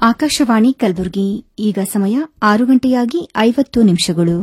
ಆಕಾಶವಾಣಿ ಕಲಬುರಗಿ ಈಗ ಸಮಯ ಆರು ಗಂಟೆಯಾಗಿ ಐವತ್ತು ನಿಮಿಷಗಳು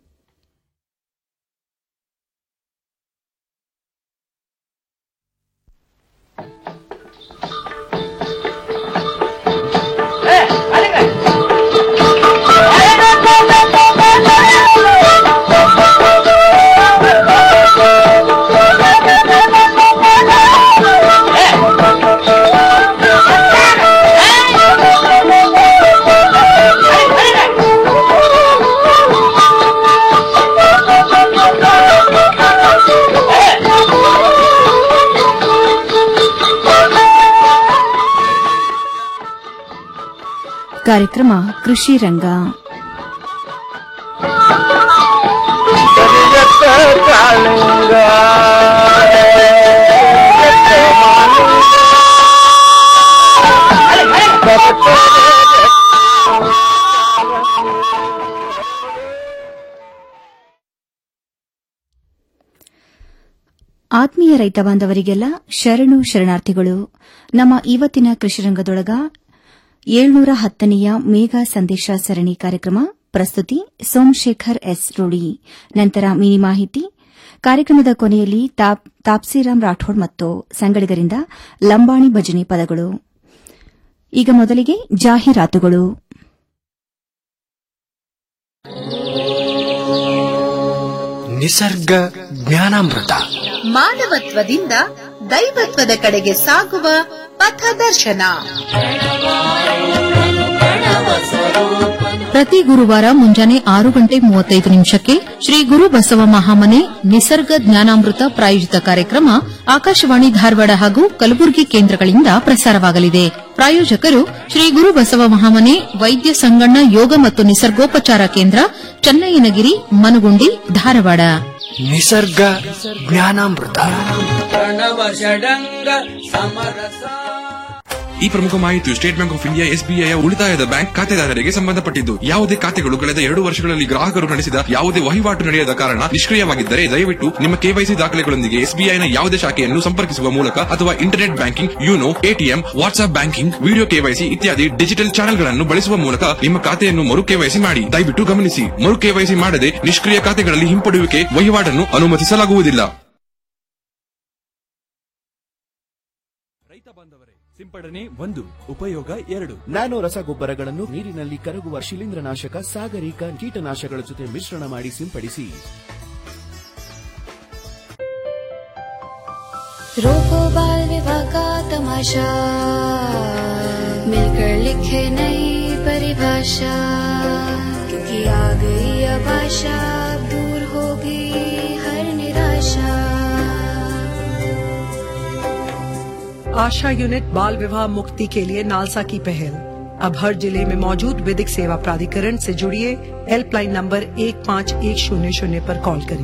ಕಾರ್ಯಕ್ರಮ ಕೃಷಿ ರಂಗ ಆತ್ಮೀಯ ರೈತ ಬಾಂಧವರಿಗೆಲ್ಲ ಶರಣು ಶರಣಾರ್ಥಿಗಳು ನಮ್ಮ ಇವತ್ತಿನ ಕೃಷಿರಂಗದೊಳಗ ಏಳ್ನೂರ ಹತ್ತನೆಯ ಮೇಘ ಸಂದೇಶ ಸರಣಿ ಕಾರ್ಯಕ್ರಮ ಪ್ರಸ್ತುತಿ ಸೋಮಶೇಖರ್ ಎಸ್ ರೂಡಿ ನಂತರ ಮಿನಿ ಮಾಹಿತಿ ಕಾರ್ಯಕ್ರಮದ ಕೊನೆಯಲ್ಲಿ ತಾಪ್ಸಿರಾಮ್ ರಾಠೋಡ್ ಮತ್ತು ಸಂಗಡಿಗರಿಂದ ಲಂಬಾಣಿ ಭಜನೆ ಪದಗಳು ಈಗ ಮೊದಲಿಗೆ ಜಾಹೀರಾತುಗಳು ನಿಸರ್ಗ ಜ್ಞಾನಾಮೃತ ಮಾನವತ್ವದಿಂದ ದೈವತ್ವದ ಕಡೆಗೆ ಸಾಗುವ ಪಥದರ್ಶನ ಪ್ರತಿ ಗುರುವಾರ ಮುಂಜಾನೆ ಆರು ಗಂಟೆ ಮೂವತ್ತೈದು ನಿಮಿಷಕ್ಕೆ ಶ್ರೀ ಗುರು ಬಸವ ಮಹಾಮನೆ ನಿಸರ್ಗ ಜ್ಞಾನಾಮೃತ ಪ್ರಾಯೋಜಿತ ಕಾರ್ಯಕ್ರಮ ಆಕಾಶವಾಣಿ ಧಾರವಾಡ ಹಾಗೂ ಕಲಬುರಗಿ ಕೇಂದ್ರಗಳಿಂದ ಪ್ರಸಾರವಾಗಲಿದೆ ಪ್ರಾಯೋಜಕರು ಶ್ರೀ ಗುರು ಬಸವ ಮಹಾಮನೆ ವೈದ್ಯ ಸಂಗಣ್ಣ ಯೋಗ ಮತ್ತು ನಿಸರ್ಗೋಪಚಾರ ಕೇಂದ್ರ ಚನ್ನಯ್ಯನಗಿರಿ ಮನಗುಂಡಿ ಧಾರವಾಡ ನಿಸರ್ಗ ಜ್ಞಾನಾಮೃತ ಈ ಪ್ರಮುಖ ಮಾಹಿತಿಯು State Bank of India SBI ಉಳಿತಾಯದ ಬ್ಯಾಂಕ್ ಖಾತೆದಾರರಿಗೆ ಸಂಬಂಧಪಟ್ಟಿದ್ದು ಯಾವುದೇ ಖಾತೆಗಳು ಕಳೆದ ಎರಡು ವರ್ಷಗಳಲ್ಲಿ ಗ್ರಾಹಕರು ನಡೆಸಿದ ಯಾವುದೇ ವಹಿವಾಟು ನಡೆಯದ ಕಾರಣ ನಿಷ್ಕ್ರಿಯವಾಗಿದ್ದರೆ ದಯವಿಟ್ಟು ನಿಮ್ಮ ಕೆವೈಸಿ ದಾಖಲೆಗಳೊಂದಿಗೆ ಎಸ್ಬಿಐನ ಯಾವುದೇ ಶಾಖೆಯನ್ನು ಸಂಪರ್ಕಿಸುವ ಮೂಲಕ ಅಥವಾ internet banking YONO ATM WhatsApp banking video KYC ಇತ್ಯಾದಿ ಡಿಜಿಟಲ್ ಚಾನೆಲ್ಗಳನ್ನು ಬಳಸುವ ಮೂಲಕ ನಿಮ್ಮ ಖಾತೆಯನ್ನು ಮರು ಕೆವೈಸಿ ಮಾಡಿ ದಯವಿಟ್ಟು ಗಮನಿಸಿ ಮರು ಕೆವೈಸಿ ಮಾಡದೆ ನಿಷ್ಕ್ರಿಯ ಖಾತೆಗಳಲ್ಲಿ ಹಿಂಪಡೆಯುವಿಕೆ ವಹಿವಾಟನ್ನು ಅನುಮತಿಸಲಾಗುವುದಿಲ್ಲ ರೈತ ಬಾಂಧವರೇ ಸಿಂಪಡಣೆ ಒಂದು ಉಪಯೋಗ ಎರಡು ನ್ಯಾನೋ ರಸಗೊಬ್ಬರಗಳನ್ನು ನೀರಿನಲ್ಲಿ ಕರಗುವ ಶಿಲೀಂಧ್ರನಾಶಕ ಸಾಗರಿಕ ಕೀಟನಾಶಕಗಳ ಜೊತೆ ಮಿಶ್ರಣ ಮಾಡಿ ಸಿಂಪಡಿಸಿ रोको बाल विवाह का तमाशा मिलकर लिखे नई परिभाषा क्योंकि आ गई अब आशा अब दूर होगी हर निराशा आशा यूनिट बाल विवाह मुक्ति के लिए नालसा की पहल अब हर जिले में मौजूद विधिक सेवा प्राधिकरण से जुड़िए हेल्पलाइन नंबर एक पाँच एक शून्य शून्य पर कॉल करें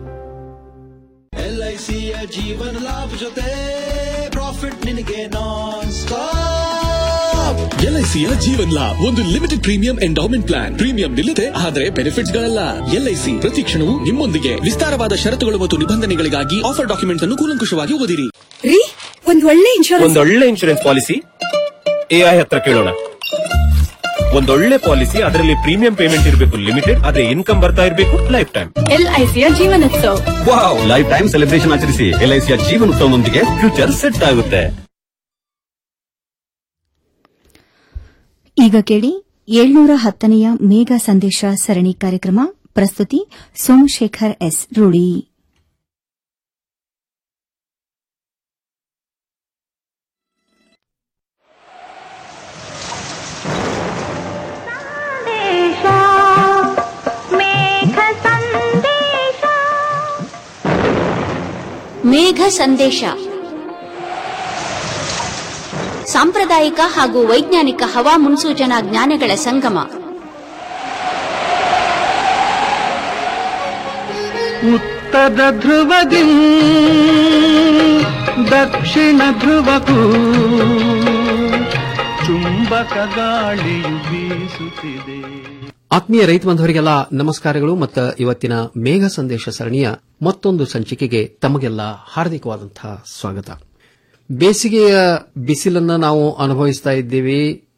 ಎಲ್ಐಸಿಯ ಜೀವನ ಲಾಭ ಜೊತೆ ಪ್ರಾಫಿಟ್ ನಿನಗೆ ನಾನ್ ಸ್ಟಾಪ್ ಎಲ್ಐಸಿಯ ಜೀವನ್ ಲಾಭ್ ಒಂದು limited premium endowment plan premium ನಿಲ್ಲದೆ ಆದರೆ ಬೆನಿಫಿಟ್ಸ್ ಗಳಲ್ಲ ಎಲ್ಐಸಿ ಪ್ರತಿ ಕ್ಷಣವೂ ನಿಮ್ಮೊಂದಿಗೆ ವಿಸ್ತಾರವಾದ ಷರತ್ತುಗಳು ಮತ್ತು ನಿಬಂಧನೆಗಳಿಗಾಗಿ ಆಫರ್ ಡಾಕ್ಯುಮೆಂಟ್ಸ್ ಅನ್ನು ಕೂಲಂಕುಷವಾಗಿ ಓದಿರಿ ರೀ ಒಂದ್ ಒಳ್ಳೆ ಇನ್ಶೂರೆನ್ಸ್ ಒಂದೊಳ್ಳೆ ಇನ್ಶೂರೆನ್ಸ್ ಪಾಲಿಸಿ ಎಐ ಹತ್ರ ಕೇಳೋಣ ಒಂದೊಳ್ಳೆ ಪಾಲಿಸಿ ಅದರಲ್ಲಿ ಪ್ರೀಮಿಯಂ ಪೇಮೆಂಟ್ ಇರಬೇಕು ಲಿಮಿಟೆಡ್ ಆದ್ರೆ ಇನ್ಕಮ್ ಬರ್ತಾ ಇರಬೇಕು ಲೈಫ್ ಟೈಮ್ ಎಲ್ಐಸಿಯ Jeevanotsav wow life time celebration ಆಚರಿಸಿ ಎಲ್ಐಸಿಯ ಜೀವನೋತ್ಸವದೊಂದಿಗೆ ಫ್ಯೂಚರ್ ಸೆಟ್ ಆಗುತ್ತೆ ಈಗ ಕೇಳಿ ಏಳ್ನೂರ ಹತ್ತನೆಯ ಮೇಘ ಸಂದೇಶ ಸರಣಿ ಕಾರ್ಯಕ್ರಮ ಪ್ರಸ್ತುತಿ ಸೋಮಶೇಖರ್ ಎಸ್ ರೂಡಿ ಮೇಘ ಸಂದೇಶ ಸಾಂಪ್ರದಾಯಿಕ ಹಾಗೂ ವೈಜ್ಞಾನಿಕ ಹವಾ ಮುನ್ಸೂಚನಾ ಜ್ಞಾನಗಳ ಸಂಗಮ ಉತ್ತರ ಧ್ರುವದಿ ದಕ್ಷಿಣ ಧ್ರುವಕ್ಕೂ ಚುಂಬಕ ಗಾಳಿಯು ಬೀಸುತ್ತಿದೆ ಆತ್ಮೀಯ ರೈತ ಬಾಂಧವರಿಗೆಲ್ಲ ನಮಸ್ಕಾರಗಳು ಮತ್ತು ಇವತ್ತಿನ ಮೇಘ ಸಂದೇಶ ಸರಣಿಯ ಮತ್ತೊಂದು ಸಂಚಿಕೆಗೆ ತಮಗೆಲ್ಲ ಹಾರ್ದಿಕವಾದಂತಹ ಸ್ವಾಗತ ಬೇಸಿಗೆಯ ಬಿಸಿಲನ್ನ ನಾವು ಅನುಭವಿಸ್ತಾ ಇದ್ದೀವಿ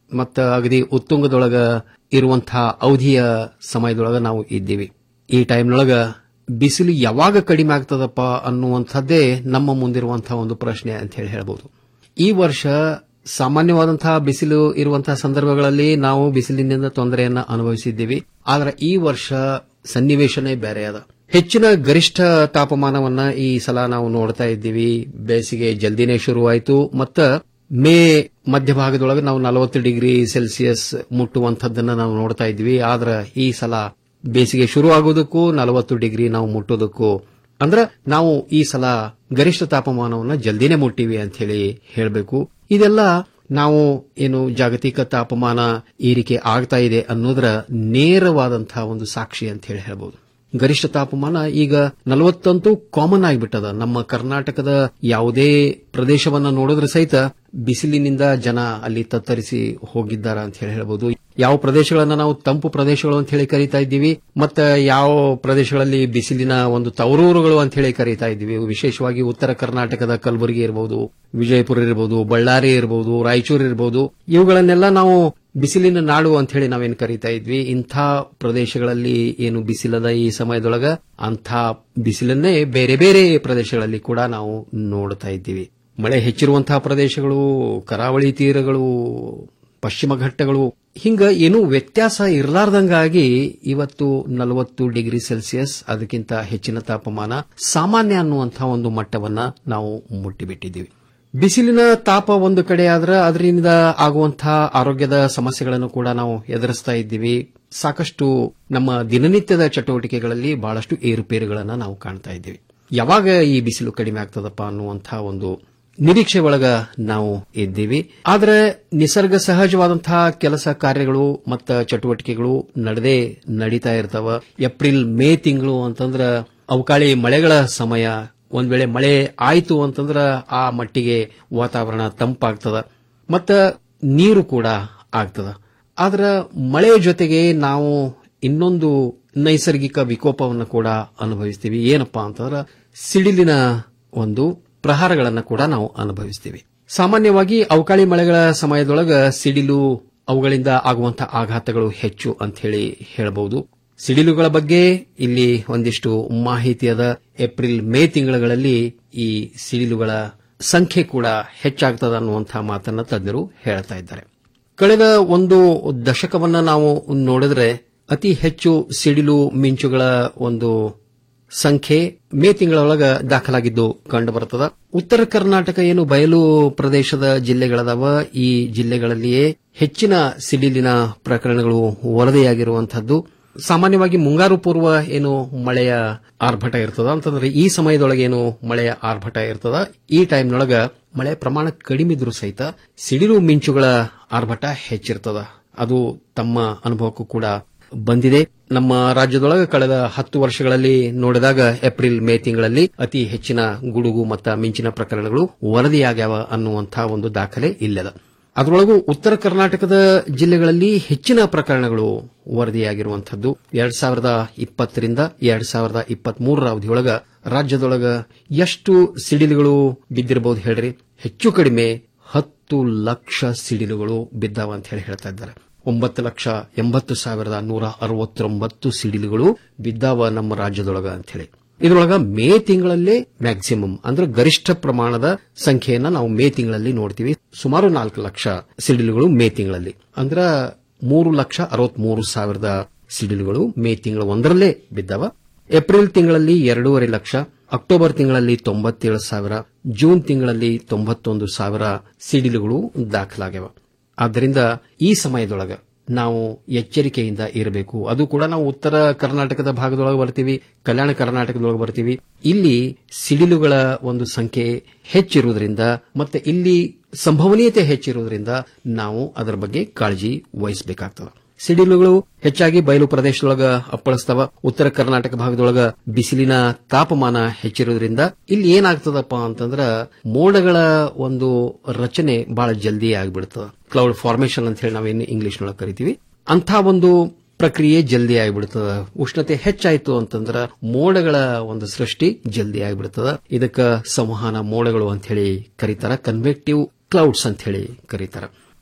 ಮತ್ತ ಅಗದಿ ಉತ್ತುಂಗದೊಳಗ ಇರುವಂತಹ ಅವಧಿಯ ಸಮಯದೊಳಗ ನಾವು ಇದ್ದೀವಿ ಈ ಟೈಮ್ನೊಳಗ ಬಿಸಿಲು ಯಾವಾಗ ಕಡಿಮೆ ಆಗ್ತದಪ್ಪ ಅನ್ನುವಂಥದ್ದೇ ನಮ್ಮ ಮುಂದಿರುವಂತಹ ಒಂದು ಪ್ರಶ್ನೆ ಅಂತ ಹೇಳಿ ಹೇಳ್ಬೋದು ಈ ವರ್ಷ ಸಾಮಾನ್ಯವಾದಂತಹ ಬಿಸಿಲು ಇರುವಂತಹ ಸಂದರ್ಭಗಳಲ್ಲಿ ನಾವು ಬಿಸಿಲಿನಿಂದ ತೊಂದರೆಯನ್ನ ಅನುಭವಿಸಿದ್ದೀವಿ ಆದ್ರೆ ಈ ವರ್ಷ ಸನ್ನಿವೇಶನೇ ಬೇರೆ ಅದ ಹೆಚ್ಚಿನ ಗರಿಷ್ಠ ತಾಪಮಾನವನ್ನ ಈ ಸಲ ನಾವು ನೋಡ್ತಾ ಇದ್ದೀವಿ ಬೇಸಿಗೆ ಜಲ್ದಿನೇ ಶುರುವಾಯಿತು ಮತ್ತ ಮೇ ಮಧ್ಯಭಾಗದೊಳಗೆ ನಾವು ನಲವತ್ತು ಡಿಗ್ರಿ ಸೆಲ್ಸಿಯಸ್ ಮುಟ್ಟುವಂಥದ್ದನ್ನ ನಾವು ನೋಡ್ತಾ ಇದ್ವಿ ಆದ್ರೆ ಈ ಸಲ ಬೇಸಿಗೆ ಶುರು ಆಗೋದಕ್ಕೂ ನಲವತ್ತು ಡಿಗ್ರಿ ನಾವು ಮುಟ್ಟೋದಕ್ಕೂ ಅಂದ್ರೆ ನಾವು ಈ ಸಲ ಗರಿಷ್ಠ ತಾಪಮಾನವನ್ನ ಜಲ್ದಿನೇ ಮುಟ್ಟಿವಿ ಅಂತ ಹೇಳಿ ಹೇಳಬೇಕು ಇದೆಲ್ಲ ನಾವು ಏನು ಜಾಗತಿಕ ತಾಪಮಾನ ಏರಿಕೆ ಆಗ್ತಾ ಇದೆ ಅನ್ನೋದರ ನೇರವಾದಂತಹ ಒಂದು ಸಾಕ್ಷಿ ಅಂತ ಹೇಳಿ ಹೇಳ್ಬೋದು ಗರಿಷ್ಠ ತಾಪಮಾನ ಈಗ ನಲವತ್ತಂತೂ ಕಾಮನ್ ಆಗಿಬಿಟ್ಟದ ನಮ್ಮ ಕರ್ನಾಟಕದ ಯಾವುದೇ ಪ್ರದೇಶವನ್ನ ನೋಡಿದ್ರೆ ಸಹಿತ ಬಿಸಿಲಿನಿಂದ ಜನ ಅಲ್ಲಿ ತತ್ತರಿಸಿ ಹೋಗಿದ್ದಾರ ಅಂತ ಹೇಳಿ ಹೇಳ್ಬೋದು ಯಾವ ಪ್ರದೇಶಗಳನ್ನ ನಾವು ತಂಪು ಪ್ರದೇಶಗಳು ಅಂತ ಹೇಳಿ ಕರೀತಾ ಇದ್ದೀವಿ ಮತ್ತೆ ಯಾವ ಪ್ರದೇಶಗಳಲ್ಲಿ ಬಿಸಿಲಿನ ಒಂದು ತವರೂರುಗಳು ಅಂತ ಹೇಳಿ ಕರೀತಾ ಇದ್ದೀವಿ ವಿಶೇಷವಾಗಿ ಉತ್ತರ ಕರ್ನಾಟಕದ ಕಲಬುರಗಿ ಇರಬಹುದು ವಿಜಯಪುರ ಇರಬಹುದು ಬಳ್ಳಾರಿ ಇರಬಹುದು ರಾಯಚೂರು ಇರಬಹುದು ಇವುಗಳನ್ನೆಲ್ಲ ನಾವು ಬಿಸಿಲಿನ ನಾಡು ಅಂತ ಹೇಳಿ ನಾವೇನು ಕರೀತಾ ಇದ್ವಿ ಇಂಥ ಪ್ರದೇಶಗಳಲ್ಲಿ ಏನು ಬಿಸಿಲದ ಈ ಸಮಯದೊಳಗ ಅಂಥ ಬಿಸಿಲನ್ನೇ ಬೇರೆ ಬೇರೆ ಪ್ರದೇಶಗಳಲ್ಲಿ ಕೂಡ ನಾವು ನೋಡ್ತಾ ಇದ್ದೀವಿ ಮಳೆ ಹೆಚ್ಚಿರುವಂತಹ ಪ್ರದೇಶಗಳು ಕರಾವಳಿ ತೀರಗಳು ಪಶ್ಚಿಮ ಘಟ್ಟಗಳು ಹಿಂಗ ಏನೂ ವ್ಯತ್ಯಾಸ ಇರಲಾರ್ದಂಗಾಗಿ ಇವತ್ತು ನಲವತ್ತು ಡಿಗ್ರಿ ಸೆಲ್ಸಿಯಸ್ ಅದಕ್ಕಿಂತ ಹೆಚ್ಚಿನ ತಾಪಮಾನ ಸಾಮಾನ್ಯ ಅನ್ನುವಂತಹ ಒಂದು ಮಟ್ಟವನ್ನ ನಾವು ಮುಟ್ಟಿಬಿಟ್ಟಿದ್ದೀವಿ ಬಿಸಿಲಿನ ತಾಪ ಒಂದು ಕಡೆ ಆದ್ರೆ ಅದರಿಂದ ಆಗುವಂತಹ ಆರೋಗ್ಯದ ಸಮಸ್ಯೆಗಳನ್ನು ಕೂಡ ನಾವು ಎದುರಿಸ್ತಾ ಇದ್ದೀವಿ ಸಾಕಷ್ಟು ನಮ್ಮ ದಿನನಿತ್ಯದ ಚಟುವಟಿಕೆಗಳಲ್ಲಿ ಬಹಳಷ್ಟು ಏರುಪೇರುಗಳನ್ನು ನಾವು ಕಾಣ್ತಾ ಇದ್ದೀವಿ ಯಾವಾಗ ಈ ಬಿಸಿಲು ಕಡಿಮೆ ಆಗ್ತದಪ್ಪ ಅನ್ನುವಂತಹ ಒಂದು ನಿರೀಕ್ಷೆ ಒಳಗ ನಾವು ಇದ್ದೀವಿ ಆದ್ರೆ ನಿಸರ್ಗ ಸಹಜವಾದಂತಹ ಕೆಲಸ ಕಾರ್ಯಗಳು ಮತ್ತು ಚಟುವಟಿಕೆಗಳು ನಡೆದೇ ನಡೀತಾ ಇರ್ತಾವ ಏಪ್ರಿಲ್ ಮೇ ತಿಂಗಳು ಅಂತಂದ್ರ ಅವಕಾಳಿ ಮಳೆಗಳ ಸಮಯ ಒಂದ್ ವೇಳೆ ಮಳೆ ಆಯ್ತು ಅಂತಂದ್ರ ಆ ಮಟ್ಟಿಗೆ ವಾತಾವರಣ ತಂಪಾಗ್ತದ ಮತ್ತ ನೀರು ಕೂಡ ಆಗ್ತದ ಆದ್ರ ಮಳೆ ಜೊತೆಗೆ ನಾವು ಇನ್ನೊಂದು ನೈಸರ್ಗಿಕ ವಿಕೋಪವನ್ನು ಕೂಡ ಅನುಭವಿಸ್ತೀವಿ ಏನಪ್ಪಾ ಅಂತಂದ್ರ ಸಿಡಿಲಿನ ಒಂದು ಪ್ರಹಾರಗಳನ್ನು ಕೂಡ ನಾವು ಅನುಭವಿಸ್ತೀವಿ ಸಾಮಾನ್ಯವಾಗಿ ಅವಕಾಳಿ ಮಳೆಗಳ ಸಮಯದೊಳಗ ಸಿಡಿಲು ಅವುಗಳಿಂದ ಆಗುವಂತಹ ಆಘಾತಗಳು ಹೆಚ್ಚು ಅಂತ ಹೇಳಿ ಹೇಳಬಹುದು ಸಿಡಿಲುಗಳ ಬಗ್ಗೆ ಇಲ್ಲಿ ಒಂದಿಷ್ಟು ಮಾಹಿತಿ ಅದ ಏಪ್ರಿಲ್ ಮೇ ತಿಂಗಳುಗಳಲ್ಲಿ ಈ ಸಿಡಿಲುಗಳ ಸಂಖ್ಯೆ ಕೂಡ ಹೆಚ್ಚಾಗ್ತದ ಅನ್ನುವಂತಹ ಮಾತನ್ನ ತಜ್ಞರು ಹೇಳ್ತಾ ಇದ್ದಾರೆ ಕಳೆದ ಒಂದು ದಶಕವನ್ನ ನಾವು ನೋಡಿದ್ರೆ ಅತಿ ಹೆಚ್ಚು ಸಿಡಿಲು ಮಿಂಚುಗಳ ಒಂದು ಸಂಖ್ಯೆ ಮೇ ತಿಂಗಳೊಳಗ ದಾಖಲಾಗಿದ್ದು ಕಂಡು ಬರುತ್ತದ ಉತ್ತರ ಕರ್ನಾಟಕ ಏನು ಬಯಲು ಪ್ರದೇಶದ ಜಿಲ್ಲೆಗಳದಾವ ಈ ಜಿಲ್ಲೆಗಳಲ್ಲಿಯೇ ಹೆಚ್ಚಿನ ಸಿಡಿಲಿನ ಪ್ರಕರಣಗಳು ವರದಿಯಾಗಿರುವಂತಹದ್ದು ಸಾಮಾನ್ಯವಾಗಿ ಮುಂಗಾರು ಪೂರ್ವ ಏನು ಮಳೆಯ ಆರ್ಭಟ ಇರ್ತದ ಅಂತಂದ್ರೆ ಈ ಸಮಯದೊಳಗೆ ಏನು ಮಳೆಯ ಆರ್ಭಟ ಇರ್ತದ ಈ ಟೈಮ್ನೊಳಗ ಮಳೆ ಪ್ರಮಾಣ ಕಡಿಮೆ ಇದ್ರೂ ಸಹಿತ ಸಿಡಿಲು ಮಿಂಚುಗಳ ಆರ್ಭಟ ಹೆಚ್ಚಿರ್ತದ ಅದು ತಮ್ಮ ಅನುಭವಕ್ಕೂ ಕೂಡ ಬಂದಿದೆ ನಮ್ಮ ರಾಜ್ಯದೊಳಗ ಕಳೆದ ಹತ್ತು ವರ್ಷಗಳಲ್ಲಿ ನೋಡಿದಾಗ ಏಪ್ರಿಲ್ ಮೇ ತಿಂಗಳಲ್ಲಿ ಅತಿ ಹೆಚ್ಚಿನ ಗುಡುಗು ಮತ್ತು ಮಿಂಚಿನ ಪ್ರಕರಣಗಳು ವರದಿಯಾಗ್ಯಾವ ಅನ್ನುವಂತಹ ಒಂದು ದಾಖಲೆ ಇಲ್ಲದ ಅದರೊಳಗೂ ಉತ್ತರ ಕರ್ನಾಟಕದ ಜಿಲ್ಲೆಗಳಲ್ಲಿ ಹೆಚ್ಚಿನ ಪ್ರಕರಣಗಳು ವರದಿಯಾಗಿರುವಂತಹದ್ದು ಎರಡ್ ಸಾವಿರದ ಇಪ್ಪತ್ತರಿಂದ ಎರಡ್ ಸಾವಿರದ ಇಪ್ಪತ್ತ್ ಮೂರರ ಅವಧಿಯೊಳಗ ರಾಜ್ಯದೊಳಗ ಎಷ್ಟು ಸಿಡಿಲುಗಳು ಬಿದ್ದಿರಬಹುದು ಹೇಳ್ರಿ ಹೆಚ್ಚು ಕಡಿಮೆ ಹತ್ತು ಲಕ್ಷ ಸಿಡಿಲುಗಳು ಬಿದ್ದಾವ ಅಂತ ಹೇಳಿ ಹೇಳ್ತಾ ಇದ್ದಾರೆ ಒಂಬತ್ತು ಲಕ್ಷ ಎಂಬತ್ತು ಸಾವಿರದ ನೂರ ಅರವತ್ತೊಂಬತ್ತು ಸಿಡಿಲುಗಳು ಬಿದ್ದಾವ ನಮ್ಮ ರಾಜ್ಯದೊಳಗ ಅಂತ ಹೇಳಿ ಇದರೊಳಗ ಮೇ ತಿಂಗಳಲ್ಲೇ ಮ್ಯಾಕ್ಸಿಮಮ್ ಅಂದ್ರೆ ಗರಿಷ್ಠ ಪ್ರಮಾಣದ ಸಂಖ್ಯೆಯನ್ನ ನಾವು ಮೇ ತಿಂಗಳಲ್ಲಿ ನೋಡ್ತೀವಿ ಸುಮಾರು ನಾಲ್ಕು ಲಕ್ಷ ಸಿಡಿಲುಗಳು ಮೇ ತಿಂಗಳಲ್ಲಿ ಅಂದ್ರ ಮೂರು ಲಕ್ಷ ಅರವತ್ಮೂರು ಸಾವಿರದ ಸಿಡಿಲುಗಳು ಮೇ ತಿಂಗಳ ಒಂದರಲ್ಲೇ ಬಿದ್ದವ ಏಪ್ರಿಲ್ ತಿಂಗಳಲ್ಲಿ ಎರಡೂವರೆ ಲಕ್ಷ ಅಕ್ಟೋಬರ್ ತಿಂಗಳಲ್ಲಿ ತೊಂಬತ್ತೇಳು ಸಾವಿರ ಜೂನ್ ತಿಂಗಳಲ್ಲಿ ತೊಂಬತ್ತೊಂದು ಸಾವಿರ ಸಿಡಿಲುಗಳು ದಾಖಲಾಗ್ಯವ ಆದ್ದರಿಂದ ಈ ಸಮಯದೊಳಗ ನಾವು ಎಚ್ಚರಿಕೆಯಿಂದ ಇರಬೇಕು ಅದು ಕೂಡ ನಾವು ಉತ್ತರ ಕರ್ನಾಟಕದ ಭಾಗದೊಳಗೆ ಬರ್ತೀವಿ ಕಲ್ಯಾಣ ಕರ್ನಾಟಕದೊಳಗೆ ಬರ್ತೀವಿ ಇಲ್ಲಿ ಸಿಡಿಲುಗಳ ಒಂದು ಸಂಖ್ಯೆ ಹೆಚ್ಚಿರುವುದರಿಂದ ಮತ್ತೆ ಇಲ್ಲಿ ಸಂಭವನೀಯತೆ ಹೆಚ್ಚಿರುವುದರಿಂದ ನಾವು ಅದರ ಬಗ್ಗೆ ಕಾಳಜಿ ವಹಿಸಬೇಕಾಗ್ತದೆ ಸಿಡಿಲುಗಳು ಹೆಚ್ಚಾಗಿ ಬಯಲು ಪ್ರದೇಶದೊಳಗ ಅಪ್ಪಳಿಸ್ತಾವ ಉತ್ತರ ಕರ್ನಾಟಕ ಭಾಗದೊಳಗ ಬಿಸಿಲಿನ ತಾಪಮಾನ ಹೆಚ್ಚಿರೋದ್ರಿಂದ ಇಲ್ಲಿ ಏನಾಗ್ತದಪ್ಪ ಅಂತಂದ್ರ ಮೋಡಗಳ ಒಂದು ರಚನೆ ಬಹಳ ಜಲ್ದಿ ಆಗಿಬಿಡ್ತದ ಕ್ಲೌಡ್ ಫಾರ್ಮೇಶನ್ ಅಂತ ಹೇಳಿ ನಾವೇನು ಇಂಗ್ಲಿಷ್ನೊಳಗೆ ಕರಿತೀವಿ ಅಂಥ ಒಂದು ಪ್ರಕ್ರಿಯೆ ಜಲ್ದಿ ಆಗಿಬಿಡ್ತದ ಉಷ್ಣತೆ ಹೆಚ್ಚಾಯ್ತು ಅಂತಂದ್ರ ಮೋಡಗಳ ಒಂದು ಸೃಷ್ಟಿ ಜಲ್ದಿ ಆಗಿಬಿಡ್ತದ ಇದಕ್ಕ ಸಂವಹನ ಮೋಡಗಳು ಅಂತ ಹೇಳಿ ಕರೀತಾರ ಕನ್ವೆಕ್ಟಿವ್ ಕ್ಲೌಡ್ಸ್ ಅಂತ ಹೇಳಿ ಕರೀತಾರ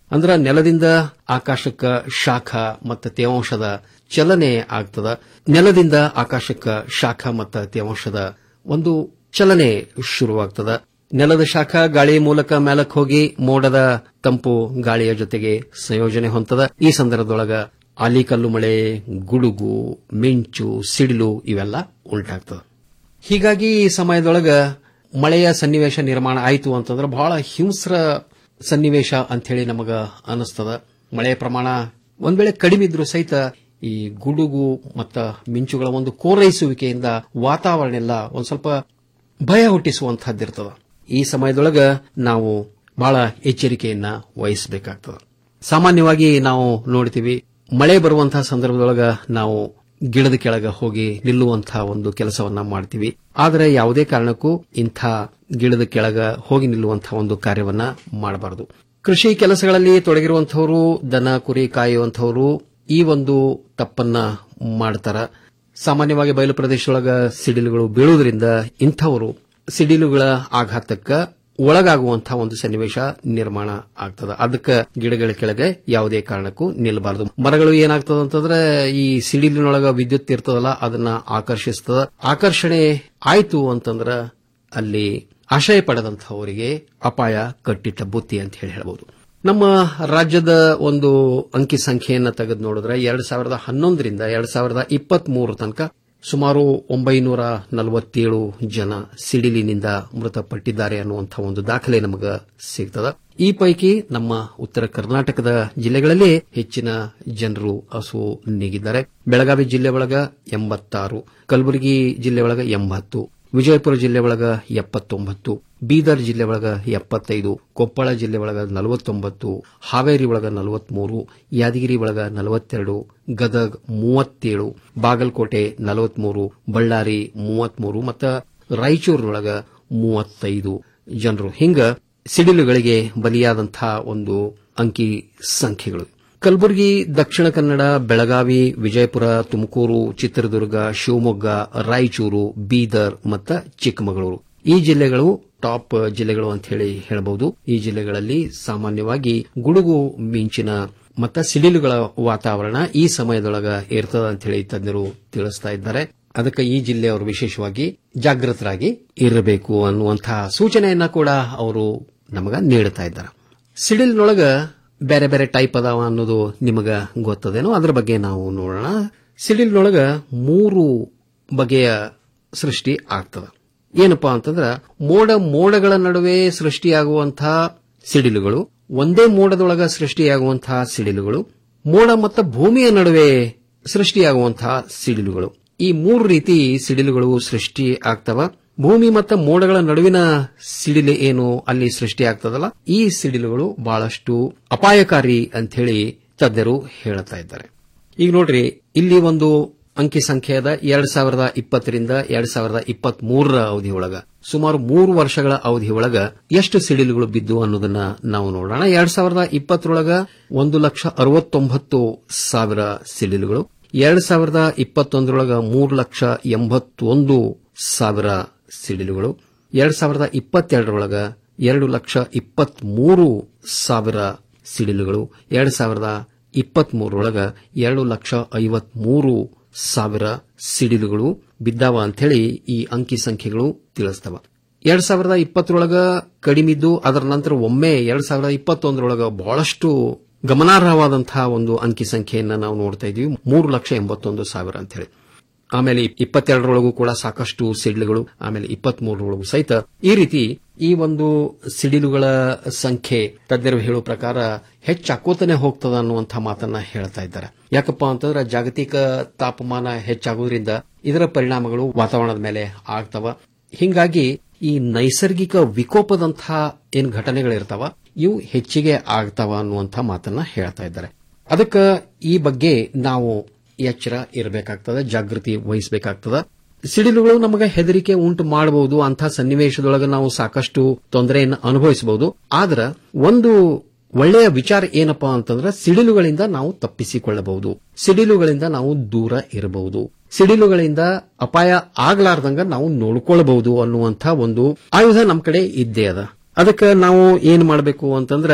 ಅಂದ್ರ ನೆಲದಿಂದ ಆಕಾಶಕ್ಕ ಶಾಖ ಮತ್ತು ತೇವಾಂಶದ ಚಲನೆ ಆಗ್ತದ ನೆಲದಿಂದ ಆಕಾಶಕ್ಕ ಶಾಖ ಮತ್ತು ತೇವಾಂಶದ ಒಂದು ಚಲನೆ ಶುರುವಾಗ್ತದ ನೆಲದ ಶಾಖ ಗಾಳಿ ಮೂಲಕ ಮೇಲಕ್ಕೆ ಹೋಗಿ ಮೋಡದ ತಂಪು ಗಾಳಿಯ ಜೊತೆಗೆ ಸಂಯೋಜನೆ ಹೊಂದದ ಈ ಸಂದರ್ಭದೊಳಗ ಆಲಿಕಲ್ಲು ಮಳೆ ಗುಡುಗು ಮಿಂಚು ಸಿಡಿಲು ಇವೆಲ್ಲ ಉಂಟಾಗ್ತದ ಹೀಗಾಗಿ ಈ ಸಮಯದೊಳಗ ಮಳೆಯ ಸನ್ನಿವೇಶ ನಿರ್ಮಾಣ ಆಯಿತು ಅಂತಂದ್ರೆ ಬಹಳ ಹಿಂಸ್ರ ಸನ್ನಿವೇಶ ಅಂತ ಹೇಳಿ ನಮಗ ಅನಿಸ್ತದ ಮಳೆಯ ಪ್ರಮಾಣ ಒಂದ್ ವೇಳೆ ಕಡಿಮೆ ಇದ್ರೂ ಸಹಿತ ಈ ಗುಡುಗು ಮತ್ತ ಮಿಂಚುಗಳ ಒಂದು ಕೋರೈಸುವಿಕೆಯಿಂದ ವಾತಾವರಣ ಎಲ್ಲ ಒಂದ್ ಸ್ವಲ್ಪ ಭಯ ಹುಟ್ಟಿಸುವಂತಹದ್ದಿರ್ತದ ಈ ಸಮಯದೊಳಗ ನಾವು ಬಹಳ ಎಚ್ಚರಿಕೆಯನ್ನ ವಹಿಸಬೇಕಾಗ್ತದ ಸಾಮಾನ್ಯವಾಗಿ ನಾವು ನೋಡ್ತೀವಿ ಮಳೆ ಬರುವಂತಹ ಸಂದರ್ಭದೊಳಗ ನಾವು ಗಿಡದ ಕೆಳಗ ಹೋಗಿ ನಿಲ್ಲುವಂತಹ ಒಂದು ಕೆಲಸವನ್ನ ಮಾಡ್ತೀವಿ ಆದರೆ ಯಾವುದೇ ಕಾರಣಕ್ಕೂ ಇಂಥ ಗಿಡದ ಕೆಳಗ ಹೋಗಿ ನಿಲ್ಲುವಂತಹ ಒಂದು ಕಾರ್ಯವನ್ನ ಮಾಡಬಾರದು ಕೃಷಿ ಕೆಲಸಗಳಲ್ಲಿ ತೊಡಗಿರುವಂತಹವರು ದನ ಕುರಿ ಕಾಯುವಂತಹವರು ಈ ಒಂದು ತಪ್ಪನ್ನ ಮಾಡ್ತಾರ ಸಾಮಾನ್ಯವಾಗಿ ಬಯಲು ಪ್ರದೇಶದೊಳಗ ಸಿಡಿಲುಗಳು ಬೀಳುವುದರಿಂದ ಇಂಥವರು ಸಿಡಿಲುಗಳ ಆಘಾತಕ್ಕ ಒಳಗಾಗುವಂತಹ ಒಂದು ಸನ್ನಿವೇಶ ನಿರ್ಮಾಣ ಆಗ್ತದ ಅದಕ್ಕೆ ಗಿಡಗಳ ಕೆಳಗೆ ಯಾವುದೇ ಕಾರಣಕ್ಕೂ ನಿಲ್ಲಬಾರದು ಮರಗಳು ಏನಾಗ್ತದ ಅಂತಂದ್ರೆ ಈ ಸಿಡಿಲಿನೊಳಗ ವಿದ್ಯುತ್ ಇರ್ತದಲ್ಲ ಅದನ್ನ ಆಕರ್ಷಿಸ್ತದ ಆಕರ್ಷಣೆ ಆಯ್ತು ಅಂತಂದ್ರ ಅಲ್ಲಿ ಆಶಯ ಪಡೆದಂತಹವರಿಗೆ ಅಪಾಯ ಕಟ್ಟಿಟ್ಟ ಬುತ್ತಿ ಅಂತ ಹೇಳಿ ಹೇಳಬಹುದು ನಮ್ಮ ರಾಜ್ಯದ ಒಂದು ಅಂಕಿ ಸಂಖ್ಯೆಯನ್ನ ತೆಗೆದು ನೋಡಿದ್ರೆ ಎರಡ್ ಸಾವಿರದ ಹನ್ನೊಂದರಿಂದ ಎರಡ್ ಸಾವಿರದ ಇಪ್ಪತ್ತ್ ತನಕ ಸುಮಾರು ಒಂಬೈನೂರ ನಲವತ್ತೇಳು ಜನ ಸಿಡಿಲಿನಿಂದ ಮೃತಪಟ್ಟಿದ್ದಾರೆ ಅನ್ನುವಂತಹ ಒಂದು ದಾಖಲೆ ನಮಗ ಸಿಗ್ತದ ಈ ಪೈಕಿ ನಮ್ಮ ಉತ್ತರ ಕರ್ನಾಟಕದ ಜಿಲ್ಲೆಗಳಲ್ಲೇ ಹೆಚ್ಚಿನ ಜನರು ಹಸು ನೀಗಿದ್ದಾರೆ ಬೆಳಗಾವಿ ಜಿಲ್ಲೆ ಒಳಗ ಎಂಬತ್ತಾರು ಕಲಬುರಗಿ ಜಿಲ್ಲೆ ಒಳಗ ಎಂಬತ್ತು ವಿಜಯಪುರ ಜಿಲ್ಲೆ ಒಳಗ ಎಪ್ಪತ್ತೊಂಬತ್ತು ಬೀದರ್ ಜಿಲ್ಲೆ ಒಳಗ ಎಪ್ಪತ್ತೈದು ಕೊಪ್ಪಳ ಜಿಲ್ಲೆ ಒಳಗ ನಲವತ್ತೊಂಬತ್ತು ಹಾವೇರಿ ಒಳಗ ನಲವತ್ಮೂರು ಯಾದಗಿರಿ ಒಳಗ ನಲವತ್ತೆರಡು ಗದಗ್ ಮೂವತ್ತೇಳು ಬಾಗಲಕೋಟೆ ನಲವತ್ಮೂರು ಬಳ್ಳಾರಿ ಮೂವತ್ಮೂರು ಮತ್ತು ರಾಯಚೂರಿನೊಳಗ ಮೂವತ್ತೈದು ಜನರು ಹಿಂಗ ಸಿಡಿಲುಗಳಿಗೆ ಬಲಿಯಾದಂತಹ ಒಂದು ಅಂಕಿ ಸಂಖ್ಯೆಗಳು ಕಲಬುರಗಿ ದಕ್ಷಿಣ ಕನ್ನಡ ಬೆಳಗಾವಿ ವಿಜಯಪುರ ತುಮಕೂರು ಚಿತ್ರದುರ್ಗ ಶಿವಮೊಗ್ಗ ರಾಯಚೂರು ಬೀದರ್ ಮತ್ತು ಚಿಕ್ಕಮಗಳೂರು ಈ ಜಿಲ್ಲೆಗಳು ಟಾಪ್ ಜಿಲ್ಲೆಗಳು ಅಂತ ಹೇಳಿ ಹೇಳಬಹುದು ಈ ಜಿಲ್ಲೆಗಳಲ್ಲಿ ಸಾಮಾನ್ಯವಾಗಿ ಗುಡುಗು ಮಿಂಚಿನ ಮತ್ತ ಸಿಡಿಲುಗಳ ವಾತಾವರಣ ಈ ಸಮಯದೊಳಗ ಇರ್ತದ ಅಂತ ಹೇಳಿ ತಜ್ಞರು ತಿಳಿಸ್ತಾ ಇದ್ದಾರೆ ಅದಕ್ಕೆ ಈ ಜಿಲ್ಲೆಯವರು ವಿಶೇಷವಾಗಿ ಜಾಗೃತರಾಗಿ ಇರಬೇಕು ಅನ್ನುವಂತಹ ಸೂಚನೆಯನ್ನ ಕೂಡ ಅವರು ನಮಗ ನೀಡುತ್ತಾ ಇದ್ದಾರೆ ಸಿಡಿಲಿನೊಳಗ ಬೇರೆ ಬೇರೆ ಟೈಪ್ ಅದಾವ ಅನ್ನೋದು ನಿಮಗ ಗೊತ್ತದೇನೋ ಅದರ ಬಗ್ಗೆ ನಾವು ನೋಡೋಣ ಸಿಡಿಲಿನೊಳಗ ಮೂರು ಬಗೆಯ ಸೃಷ್ಟಿ ಆಗ್ತದ ಏನಪ್ಪಾ ಅಂತಂದ್ರ ಮೋಡ ಮೋಡಗಳ ನಡುವೆ ಸೃಷ್ಟಿಯಾಗುವಂತಹ ಸಿಡಿಲುಗಳು ಒಂದೇ ಮೋಡದೊಳಗ ಸೃಷ್ಟಿಯಾಗುವಂತಹ ಸಿಡಿಲುಗಳು ಮೋಡ ಮತ್ತು ಭೂಮಿಯ ನಡುವೆ ಸೃಷ್ಟಿಯಾಗುವಂತಹ ಸಿಡಿಲುಗಳು ಈ ಮೂರು ರೀತಿ ಸಿಡಿಲುಗಳು ಸೃಷ್ಟಿ ಆಗ್ತವ ಭೂಮಿ ಮತ್ತು ಮೋಡಗಳ ನಡುವಿನ ಸಿಡಿಲು ಏನು ಅಲ್ಲಿ ಸೃಷ್ಟಿ ಆಗ್ತದಲ್ಲ ಈ ಸಿಡಿಲುಗಳು ಬಹಳಷ್ಟು ಅಪಾಯಕಾರಿ ಅಂತ ಹೇಳಿ ತಜ್ಞರು ಹೇಳುತ್ತಾ ಇದ್ದಾರೆ ಈಗ ನೋಡ್ರಿ ಇಲ್ಲಿ ಒಂದು ಅಂಕಿ ಸಂಖ್ಯೆ ಅದ ಎರಡ್ ಸಾವಿರದ ಇಪ್ಪತ್ತರಿಂದ ಎರಡ್ ಸಾವಿರದ ಇಪ್ಪತ್ತ್ ಮೂರರ ಅವಧಿಯೊಳಗ ಸುಮಾರು ಮೂರು ವರ್ಷಗಳ ಅವಧಿಯೊಳಗ ಎಷ್ಟು ಸಿಡಿಲುಗಳು ಬಿದ್ದು ಅನ್ನೋದನ್ನ ನಾವು ನೋಡೋಣ ಎರಡ್ ಸಾವಿರದ ಇಪ್ಪತ್ತರೊಳಗ ಒಂದು ಲಕ್ಷ ಅರವತ್ತೊಂಬತ್ತು ಸಾವಿರ ಸಿಡಿಲುಗಳು ಎರಡ್ ಸಾವಿರದ ಇಪ್ಪತ್ತೊಂದರೊಳಗ ಮೂರು ಲಕ್ಷ ಎಂಬತ್ತೊಂದು ಸಾವಿರ ಸಿಡಿಲುಗಳು ಎರಡ್ ಸಾವಿರದ ಇಪ್ಪತ್ತೆರಡರೊಳಗ ಎರಡು ಲಕ್ಷ ಇಪ್ಪತ್ಮೂರು ಸಾವಿರ ಸಿಡಿಲುಗಳು ಎರಡ್ ಸಾವಿರದ ಇಪ್ಪತ್ಮೂರರೊಳಗ ಎರಡು ಲಕ್ಷ ಐವತ್ಮೂರು ಸಾವಿರ ಸಿಡಿಲುಗಳು ಬಿದ್ದಾವ ಅಂಥೇಳಿ ಈ ಅಂಕಿ ಸಂಖ್ಯೆಗಳು ತಿಳಿಸ್ತವ ಎರಡ್ ಸಾವಿರದ ಇಪ್ಪತ್ತರೊಳಗ ಕಡಿಮಿದ್ದು ಅದರ ನಂತರ ಒಮ್ಮೆ ಎರಡ್ ಸಾವಿರದ ಇಪ್ಪತ್ತೊಂದರೊಳಗ ಬಹಳಷ್ಟು ಗಮನಾರ್ಹವಾದಂತಹ ಒಂದು ಅಂಕಿ ಸಂಖ್ಯೆಯನ್ನ ನಾವು ನೋಡ್ತಾ ಇದೀವಿ ಮೂರು ಲಕ್ಷ ಎಂಬತ್ತೊಂದು ಸಾವಿರ ಅಂತ ಹೇಳಿ ಆಮೇಲೆ ಇಪ್ಪತ್ತೆರಡರೊಳಗೂ ಕೂಡ ಸಾಕಷ್ಟು ಸಿಡಿಲುಗಳು ಆಮೇಲೆ ಇಪ್ಪತ್ಮೂರರೊಳಗೂ ಸಹಿತ ಈ ರೀತಿ ಈ ಒಂದು ಸಿಡಿಲುಗಳ ಸಂಖ್ಯೆ ತಜ್ಞರು ಹೇಳುವ ಪ್ರಕಾರ ಹೆಚ್ಚಾಕೋತಾನೆ ಹೋಗ್ತದ ಅನ್ನುವಂಥ ಮಾತನ್ನ ಹೇಳ್ತಾ ಇದ್ದಾರೆ ಯಾಕಪ್ಪ ಅಂತಂದ್ರೆ ಜಾಗತಿಕ ತಾಪಮಾನ ಹೆಚ್ಚಾಗೋದ್ರಿಂದ ಇದರ ಪರಿಣಾಮಗಳು ವಾತಾವರಣದ ಮೇಲೆ ಆಗ್ತವ ಹಿಂಗಾಗಿ ಈ ನೈಸರ್ಗಿಕ ವಿಕೋಪದಂತಹ ಏನ್ ಘಟನೆಗಳಿರ್ತಾವ ಇವು ಹೆಚ್ಚಿಗೆ ಆಗ್ತಾವ ಅನ್ನುವಂಥ ಮಾತನ್ನ ಹೇಳ್ತಾ ಇದ್ದಾರೆ ಅದಕ್ಕೆ ಈ ಬಗ್ಗೆ ನಾವು ಎಚ್ಚರ ಇರಬೇಕಾಗ್ತದ ಜಾಗೃತಿ ವಹಿಸಬೇಕಾಗ್ತದ ಸಿಡಿಲುಗಳು ನಮಗೆ ಹೆದರಿಕೆ ಉಂಟು ಮಾಡಬಹುದು ಅಂಥ ಸನ್ನಿವೇಶದೊಳಗೆ ನಾವು ಸಾಕಷ್ಟು ತೊಂದರೆಯನ್ನು ಅನುಭವಿಸಬಹುದು ಆದ್ರೆ ಒಂದು ಒಳ್ಳೆಯ ವಿಚಾರ ಏನಪ್ಪಾ ಅಂತಂದ್ರೆ ಸಿಡಿಲುಗಳಿಂದ ನಾವು ತಪ್ಪಿಸಿಕೊಳ್ಳಬಹುದು ಸಿಡಿಲುಗಳಿಂದ ನಾವು ದೂರ ಇರಬಹುದು ಸಿಡಿಲುಗಳಿಂದ ಅಪಾಯ ಆಗ್ಲಾರ್ದಂಗ ನಾವು ನೋಡ್ಕೊಳ್ಬಹುದು ಅನ್ನುವಂಥ ಒಂದು ಆಯುಧ ನಮ್ಮ ಕಡೆ ಇದ್ದೇ ಅದ ಅದಕ್ಕೆ ನಾವು ಏನ್ ಮಾಡಬೇಕು ಅಂತಂದ್ರೆ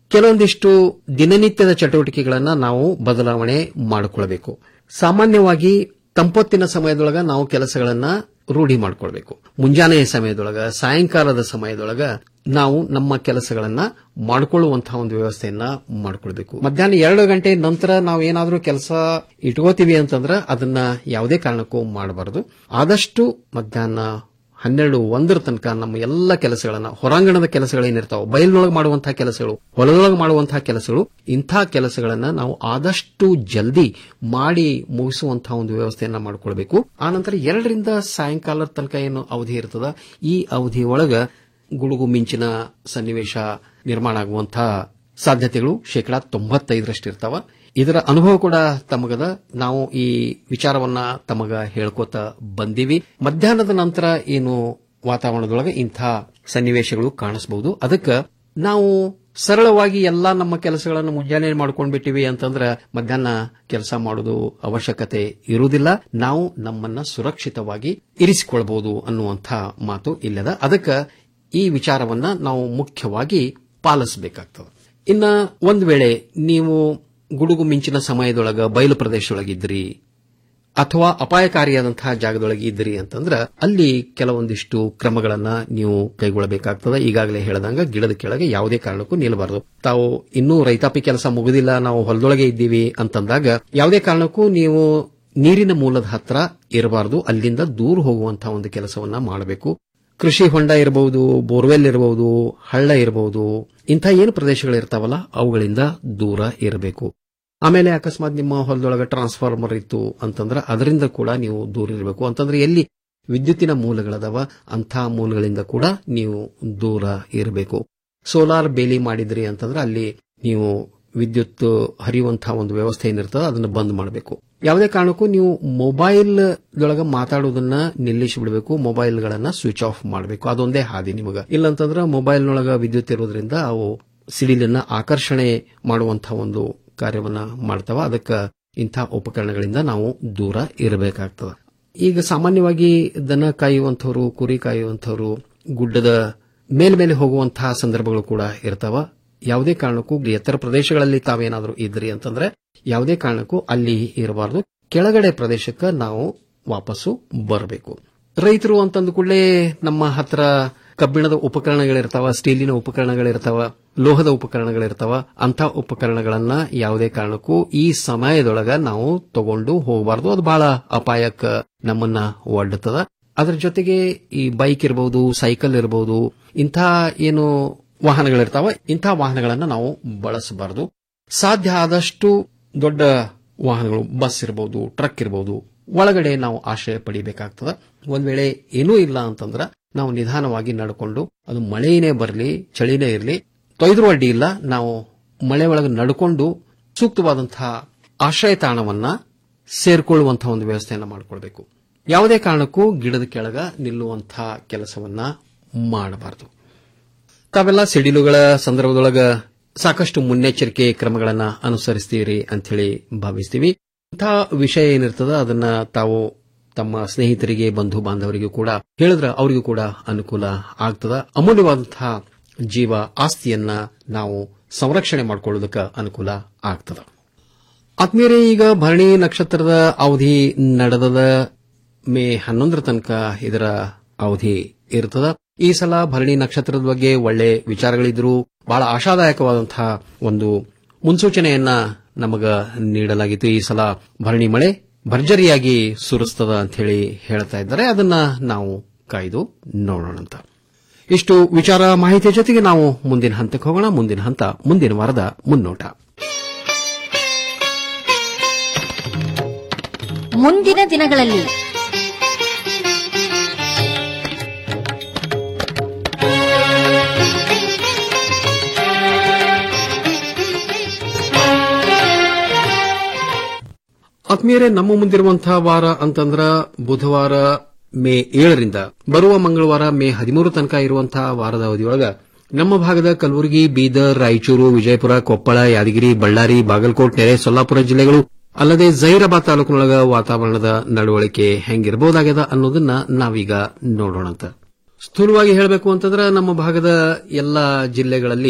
ಕೆಲವೊಂದಿಷ್ಟು ದಿನನಿತ್ಯದ ಚಟುವಟಿಕೆಗಳನ್ನ ನಾವು ಬದಲಾವಣೆ ಮಾಡಿಕೊಳ್ಬೇಕು ಸಾಮಾನ್ಯವಾಗಿ ತಂಪೊತ್ತಿನ ಸಮಯದೊಳಗ ನಾವು ಕೆಲಸಗಳನ್ನ ರೂಢಿ ಮಾಡ್ಕೊಳ್ಬೇಕು ಮುಂಜಾನೆಯ ಸಮಯದೊಳಗ ಸಾಯಂಕಾಲದ ಸಮಯದೊಳಗ ನಾವು ನಮ್ಮ ಕೆಲಸಗಳನ್ನ ಮಾಡಿಕೊಳ್ಳುವಂತಹ ಒಂದು ವ್ಯವಸ್ಥೆಯನ್ನ ಮಾಡ್ಕೊಳ್ಬೇಕು ಮಧ್ಯಾಹ್ನ ಎರಡು ಗಂಟೆ ನಂತರ ನಾವು ಏನಾದ್ರೂ ಕೆಲಸ ಇಟ್ಕೋತೀವಿ ಅಂತಂದ್ರೆ ಅದನ್ನ ಯಾವುದೇ ಕಾರಣಕ್ಕೂ ಮಾಡಬಾರದು ಆದಷ್ಟು ಮಧ್ಯಾಹ್ನ ಹನ್ನೆರಡು ಒಂದರ ತನಕ ನಮ್ಮ ಎಲ್ಲ ಕೆಲಸಗಳನ್ನ ಹೊರಾಂಗಣದ ಕೆಲಸಗಳೇನಿರ್ತಾವೆ ಬಯಲಿನೊಳಗೆ ಮಾಡುವಂತಹ ಕೆಲಸಗಳು ಹೊಲದೊಳಗೆ ಮಾಡುವಂತಹ ಕೆಲಸಗಳು ಇಂಥ ಕೆಲಸಗಳನ್ನ ನಾವು ಆದಷ್ಟು ಜಲ್ದಿ ಮಾಡಿ ಮುಗಿಸುವಂತಹ ಒಂದು ವ್ಯವಸ್ಥೆಯನ್ನ ಮಾಡಿಕೊಳ್ಬೇಕು ಆನಂತರ ಎರಡರಿಂದ ಸಾಯಂಕಾಲದ ತನಕ ಏನು ಅವಧಿ ಇರ್ತದ ಈ ಅವಧಿ ಒಳಗ ಗುಡುಗು ಮಿಂಚಿನ ಸನ್ನಿವೇಶ ನಿರ್ಮಾಣ ಆಗುವಂತಹ ಸಾಧ್ಯತೆಗಳು ಶೇಕಡಾ ತೊಂಬತ್ತೈದರಷ್ಟು ಇರ್ತಾವ ಇದರ ಅನುಭವ ಕೂಡ ತಮಗದ ನಾವು ಈ ವಿಚಾರವನ್ನ ತಮಗ ಹೇಳ್ಕೋತ ಬಂದೀವಿ ಮಧ್ಯಾಹ್ನದ ನಂತರ ಏನು ವಾತಾವರಣದೊಳಗೆ ಇಂಥ ಸನ್ನಿವೇಶಗಳು ಕಾಣಿಸಬಹುದು ಅದಕ್ಕೆ ನಾವು ಸರಳವಾಗಿ ಎಲ್ಲಾ ನಮ್ಮ ಕೆಲಸಗಳನ್ನು ಮುಂಜಾನೆ ಮಾಡ್ಕೊಂಡ್ಬಿಟ್ಟಿವಿ ಅಂತಂದ್ರೆ ಮಧ್ಯಾಹ್ನ ಕೆಲಸ ಮಾಡೋದು ಅವಶ್ಯಕತೆ ಇರುವುದಿಲ್ಲ ನಾವು ನಮ್ಮನ್ನ ಸುರಕ್ಷಿತವಾಗಿ ಇರಿಸಿಕೊಳ್ಬಹುದು ಅನ್ನುವಂಥ ಮಾತು ಇಲ್ಲದ ಅದಕ್ಕೆ ಈ ವಿಚಾರವನ್ನ ನಾವು ಮುಖ್ಯವಾಗಿ ಪಾಲಿಸಬೇಕಾಗ್ತದೆ ಇನ್ನ ಒಂದ್ ವೇಳೆ ನೀವು ಗುಡುಗು ಮಿಂಚಿನ ಸಮಯದೊಳಗ ಬಯಲು ಪ್ರದೇಶದೊಳಗಿದ್ರಿ ಅಥವಾ ಅಪಾಯಕಾರಿಯಾದಂತಹ ಜಾಗದೊಳಗೆ ಇದ್ರಿ ಅಂತಂದ್ರ ಅಲ್ಲಿ ಕೆಲವೊಂದಿಷ್ಟು ಕ್ರಮಗಳನ್ನ ನೀವು ಕೈಗೊಳ್ಳಬೇಕಾಗ್ತದೆ ಈಗಾಗಲೇ ಹೇಳದಂಗ ಗಿಡದ ಕೆಳಗೆ ಯಾವುದೇ ಕಾರಣಕ್ಕೂ ನಿಲ್ಲಬಾರದು ತಾವು ಇನ್ನೂ ರೈತಾಪಿ ಕೆಲಸ ಮುಗುದಿಲ್ಲ ನಾವು ಹೊಲದೊಳಗೆ ಇದ್ದೀವಿ ಅಂತಂದಾಗ ಯಾವುದೇ ಕಾರಣಕ್ಕೂ ನೀವು ನೀರಿನ ಮೂಲದ ಹತ್ರ ಇರಬಾರದು ಅಲ್ಲಿಂದ ದೂರ ಹೋಗುವಂತಹ ಒಂದು ಕೆಲಸವನ್ನ ಮಾಡಬೇಕು ಕೃಷಿ ಹೊಂಡ ಇರಬಹುದು ಬೋರ್ವೆಲ್ ಇರಬಹುದು ಹಳ್ಳ ಇರಬಹುದು ಇಂಥ ಏನು ಪ್ರದೇಶಗಳಿರ್ತಾವಲ್ಲ ಅವುಗಳಿಂದ ದೂರ ಇರಬೇಕು ಆಮೇಲೆ ಅಕಸ್ಮಾತ್ ನಿಮ್ಮ ಹೊಲದೊಳಗೆ ಟ್ರಾನ್ಸ್ಫಾರ್ಮರ್ ಇತ್ತು ಅಂತಂದ್ರೆ ಅದರಿಂದ ಕೂಡ ನೀವು ದೂರ ಇರಬೇಕು ಅಂತಂದ್ರೆ ಎಲ್ಲಿ ವಿದ್ಯುತ್ತಿನ ಮೂಲಗಳದಾವ ಅಂಥ ಮೂಲಗಳಿಂದ ಕೂಡ ನೀವು ದೂರ ಇರಬೇಕು ಸೋಲಾರ್ ಬೇಲಿ ಮಾಡಿದ್ರಿ ಅಂತಂದ್ರೆ ಅಲ್ಲಿ ನೀವು ವಿದ್ಯುತ್ ಹರಿಯುವಂತಹ ಒಂದು ವ್ಯವಸ್ಥೆ ಏನಿರ್ತದೆ ಅದನ್ನು ಬಂದ್ ಮಾಡಬೇಕು ಯಾವುದೇ ಕಾರಣಕ್ಕೂ ನೀವು ಮೊಬೈಲ್ ದೊಳಗ ಮಾತಾಡೋದನ್ನ ನಿಲ್ಲಿಸಿ ಬಿಡಬೇಕು ಮೊಬೈಲ್ಗಳನ್ನ ಸ್ವಿಚ್ ಆಫ್ ಮಾಡಬೇಕು ಅದೊಂದೇ ಹಾದಿ ನಿಮಗ ಇಲ್ಲಂತಂದ್ರೆ ಮೊಬೈಲ್ನೊಳಗ ವಿದ್ಯುತ್ ಇರೋದ್ರಿಂದ ಅವು ಸಿಡಿಲನ್ನ ಆಕರ್ಷಣೆ ಮಾಡುವಂತಹ ಒಂದು ಕಾರ್ಯವನ್ನ ಮಾಡ್ತಾವ ಅದಕ್ಕೆ ಇಂಥ ಉಪಕರಣಗಳಿಂದ ನಾವು ದೂರ ಇರಬೇಕಾಗ್ತದೆ ಈಗ ಸಾಮಾನ್ಯವಾಗಿ ದನ ಕಾಯುವಂಥವ್ರು ಕುರಿ ಕಾಯುವಂಥವ್ರು ಗುಡ್ಡದ ಮೇಲ್ಮೇಲೆ ಹೋಗುವಂತಹ ಸಂದರ್ಭಗಳು ಕೂಡ ಇರ್ತಾವ ಯಾವುದೇ ಕಾರಣಕ್ಕೂ ಎತ್ತರ ಪ್ರದೇಶಗಳಲ್ಲಿ ತಾವೇನಾದರೂ ಇದ್ರಿ ಅಂತಂದ್ರೆ ಯಾವುದೇ ಕಾರಣಕ್ಕೂ ಅಲ್ಲಿ ಇರಬಾರದು ಕೆಳಗಡೆ ಪ್ರದೇಶಕ್ಕೆ ನಾವು ವಾಪಸ್ಸು ಬರಬೇಕು ರೈತರು ಅಂತಂದ ಕೂಡಲೇ ನಮ್ಮ ಹತ್ರ ಕಬ್ಬಿಣದ ಉಪಕರಣಗಳಿರ್ತಾವ ಸ್ಟೀಲಿನ ಉಪಕರಣಗಳಿರ್ತಾವ ಲೋಹದ ಉಪಕರಣಗಳಿರ್ತಾವ ಅಂತ ಉಪಕರಣಗಳನ್ನ ಯಾವುದೇ ಕಾರಣಕ್ಕೂ ಈ ಸಮಯದೊಳಗ ನಾವು ತಗೊಂಡು ಹೋಗಬಾರದು ಅದು ಬಹಳ ಅಪಾಯಕ್ಕೆ ನಮ್ಮನ್ನ ಒಡ್ಡುತ್ತದ ಅದರ ಜೊತೆಗೆ ಈ ಬೈಕ್ ಇರಬಹುದು ಸೈಕಲ್ ಇರಬಹುದು ಇಂಥ ಏನು ವಾಹನಗಳಿರ್ತಾವ ಇಂಥ ವಾಹನಗಳನ್ನ ನಾವು ಬಳಸಬಾರದು ಸಾಧ್ಯ ಆದಷ್ಟು ದೊಡ್ಡ ವಾಹನಗಳು ಬಸ್ ಇರಬಹುದು ಟ್ರಕ್ ಇರಬಹುದು ಒಳಗಡೆ ನಾವು ಆಶ್ರಯ ಪಡಿಬೇಕಾಗ್ತದ ಒಂದ್ ವೇಳೆ ಏನೂ ಇಲ್ಲ ಅಂತಂದ್ರ ನಾವು ನಿಧಾನವಾಗಿ ನಡ್ಕೊಂಡು ಅದು ಮಳೆನೇ ಬರಲಿ ಚಳಿನೇ ಇರಲಿ ತೊಯ್ದ್ರು ಅಡ್ಡಿ ಇಲ್ಲ ನಾವು ಮಳೆ ಒಳಗೆ ನಡ್ಕೊಂಡು ಸೂಕ್ತವಾದಂತಹ ಆಶ್ರಯ ತಾಣವನ್ನ ಸೇರ್ಕೊಳ್ಳುವಂತಹ ಒಂದು ವ್ಯವಸ್ಥೆಯನ್ನ ಮಾಡಿಕೊಳ್ಬೇಕು ಯಾವುದೇ ಕಾರಣಕ್ಕೂ ಗಿಡದ ಕೆಳಗ ನಿಲ್ಲುವಂತಹ ಕೆಲಸವನ್ನ ಮಾಡಬಾರದು ತಾವೆಲ್ಲ ಸಿಡಿಲುಗಳ ಸಂದರ್ಭದೊಳಗ ಸಾಕಷ್ಟು ಮುನ್ನೆಚ್ಚರಿಕೆ ಕ್ರಮಗಳನ್ನ ಅನುಸರಿಸ್ತೀರಿ ಅಂತ ಹೇಳಿ ಭಾವಿಸ್ತೀವಿ ಇಂಥ ವಿಷಯ ಏನಿರ್ತದ ಅದನ್ನ ತಾವು ತಮ್ಮ ಸ್ನೇಹಿತರಿಗೆ ಬಂಧು ಬಾಂಧವರಿಗೂ ಕೂಡ ಹೇಳಿದ್ರೆ ಅವರಿಗೂ ಕೂಡ ಅನುಕೂಲ ಆಗ್ತದ ಅಮೂಲ್ಯವಾದಂತಹ ಜೀವ ಆಸ್ತಿಯನ್ನ ನಾವು ಸಂರಕ್ಷಣೆ ಮಾಡಿಕೊಳ್ಳೋದಕ್ಕೆ ಅನುಕೂಲ ಆಗ್ತದ ಆತ್ಮೀಯರೇ ಈಗ ಭರಣಿ ನಕ್ಷತ್ರದ ಅವಧಿ ನಡೆದದ ಮೇ ಹನ್ನೊಂದರ ತನಕ ಇದರ ಅವಧಿ ಇರ್ತದ ಈ ಸಲ ಭರಣಿ ನಕ್ಷತ್ರದ ಬಗ್ಗೆ ಒಳ್ಳೆ ವಿಚಾರಗಳಿದ್ರು ಬಹಳ ಆಶಾದಾಯಕವಾದಂತಹ ಒಂದು ಮುನ್ಸೂಚನೆಯನ್ನ ನಮಗ ನೀಡಲಾಗಿತ್ತು ಈ ಸಲ ಭರಣಿ ಮಳೆ ಭರ್ಜರಿಯಾಗಿ ಸುರಿಸ್ತದ ಅಂತ ಹೇಳಿ ಹೇಳ್ತಾ ಇದ್ದಾರೆ ಅದನ್ನ ನಾವು ಕಾಯ್ದು ನೋಡೋಣಂತ ಇಷ್ಟು ವಿಚಾರ ಮಾಹಿತಿಯ ಜೊತೆಗೆ ನಾವು ಮುಂದಿನ ಹಂತಕ್ಕೆ ಹೋಗೋಣ ಮುಂದಿನ ಹಂತ ಮುಂದಿನ ವಾರದ ಮುನ್ನೋಟ ಮುಂದಿನ ದಿನಗಳಲ್ಲಿ ಆತ್ಮೀಯರೇ ನಮ್ಮ ಮುಂದಿರುವಂತಹ ವಾರ ಅಂತಂದ್ರ ಬುಧವಾರ ಮೇ ಏಳರಿಂದ ಬರುವ ಮಂಗಳವಾರ ಮೇ ಹದಿಮೂರು ತನಕ ಇರುವಂತಹ ವಾರದ ಅವಧಿಯೊಳಗ ನಮ್ಮ ಭಾಗದ ಕಲಬುರಗಿ ಬೀದರ್ ರಾಯಚೂರು ವಿಜಯಪುರ ಕೊಪ್ಪಳ ಯಾದಗಿರಿ ಬಳ್ಳಾರಿ ಬಾಗಲಕೋಟ್ ನೆರೆ ಸೊಲ್ಲಾಪುರ ಜಿಲ್ಲೆಗಳು ಅಲ್ಲದೆ ಜೈರಾಬಾದ್ ತಾಲೂಕಿನೊಳಗ ವಾತಾವರಣದ ನಡವಳಿಕೆ ಹೆಂಗಿರಬಹುದಾಗ್ಯದ ಅನ್ನೋದನ್ನ ನಾವೀಗ ನೋಡೋಣಂತ ಸ್ಥೂಲವಾಗಿ ಹೇಳಬೇಕು ಅಂತಂದ್ರೆ ನಮ್ಮ ಭಾಗದ ಎಲ್ಲ ಜಿಲ್ಲೆಗಳಲ್ಲಿ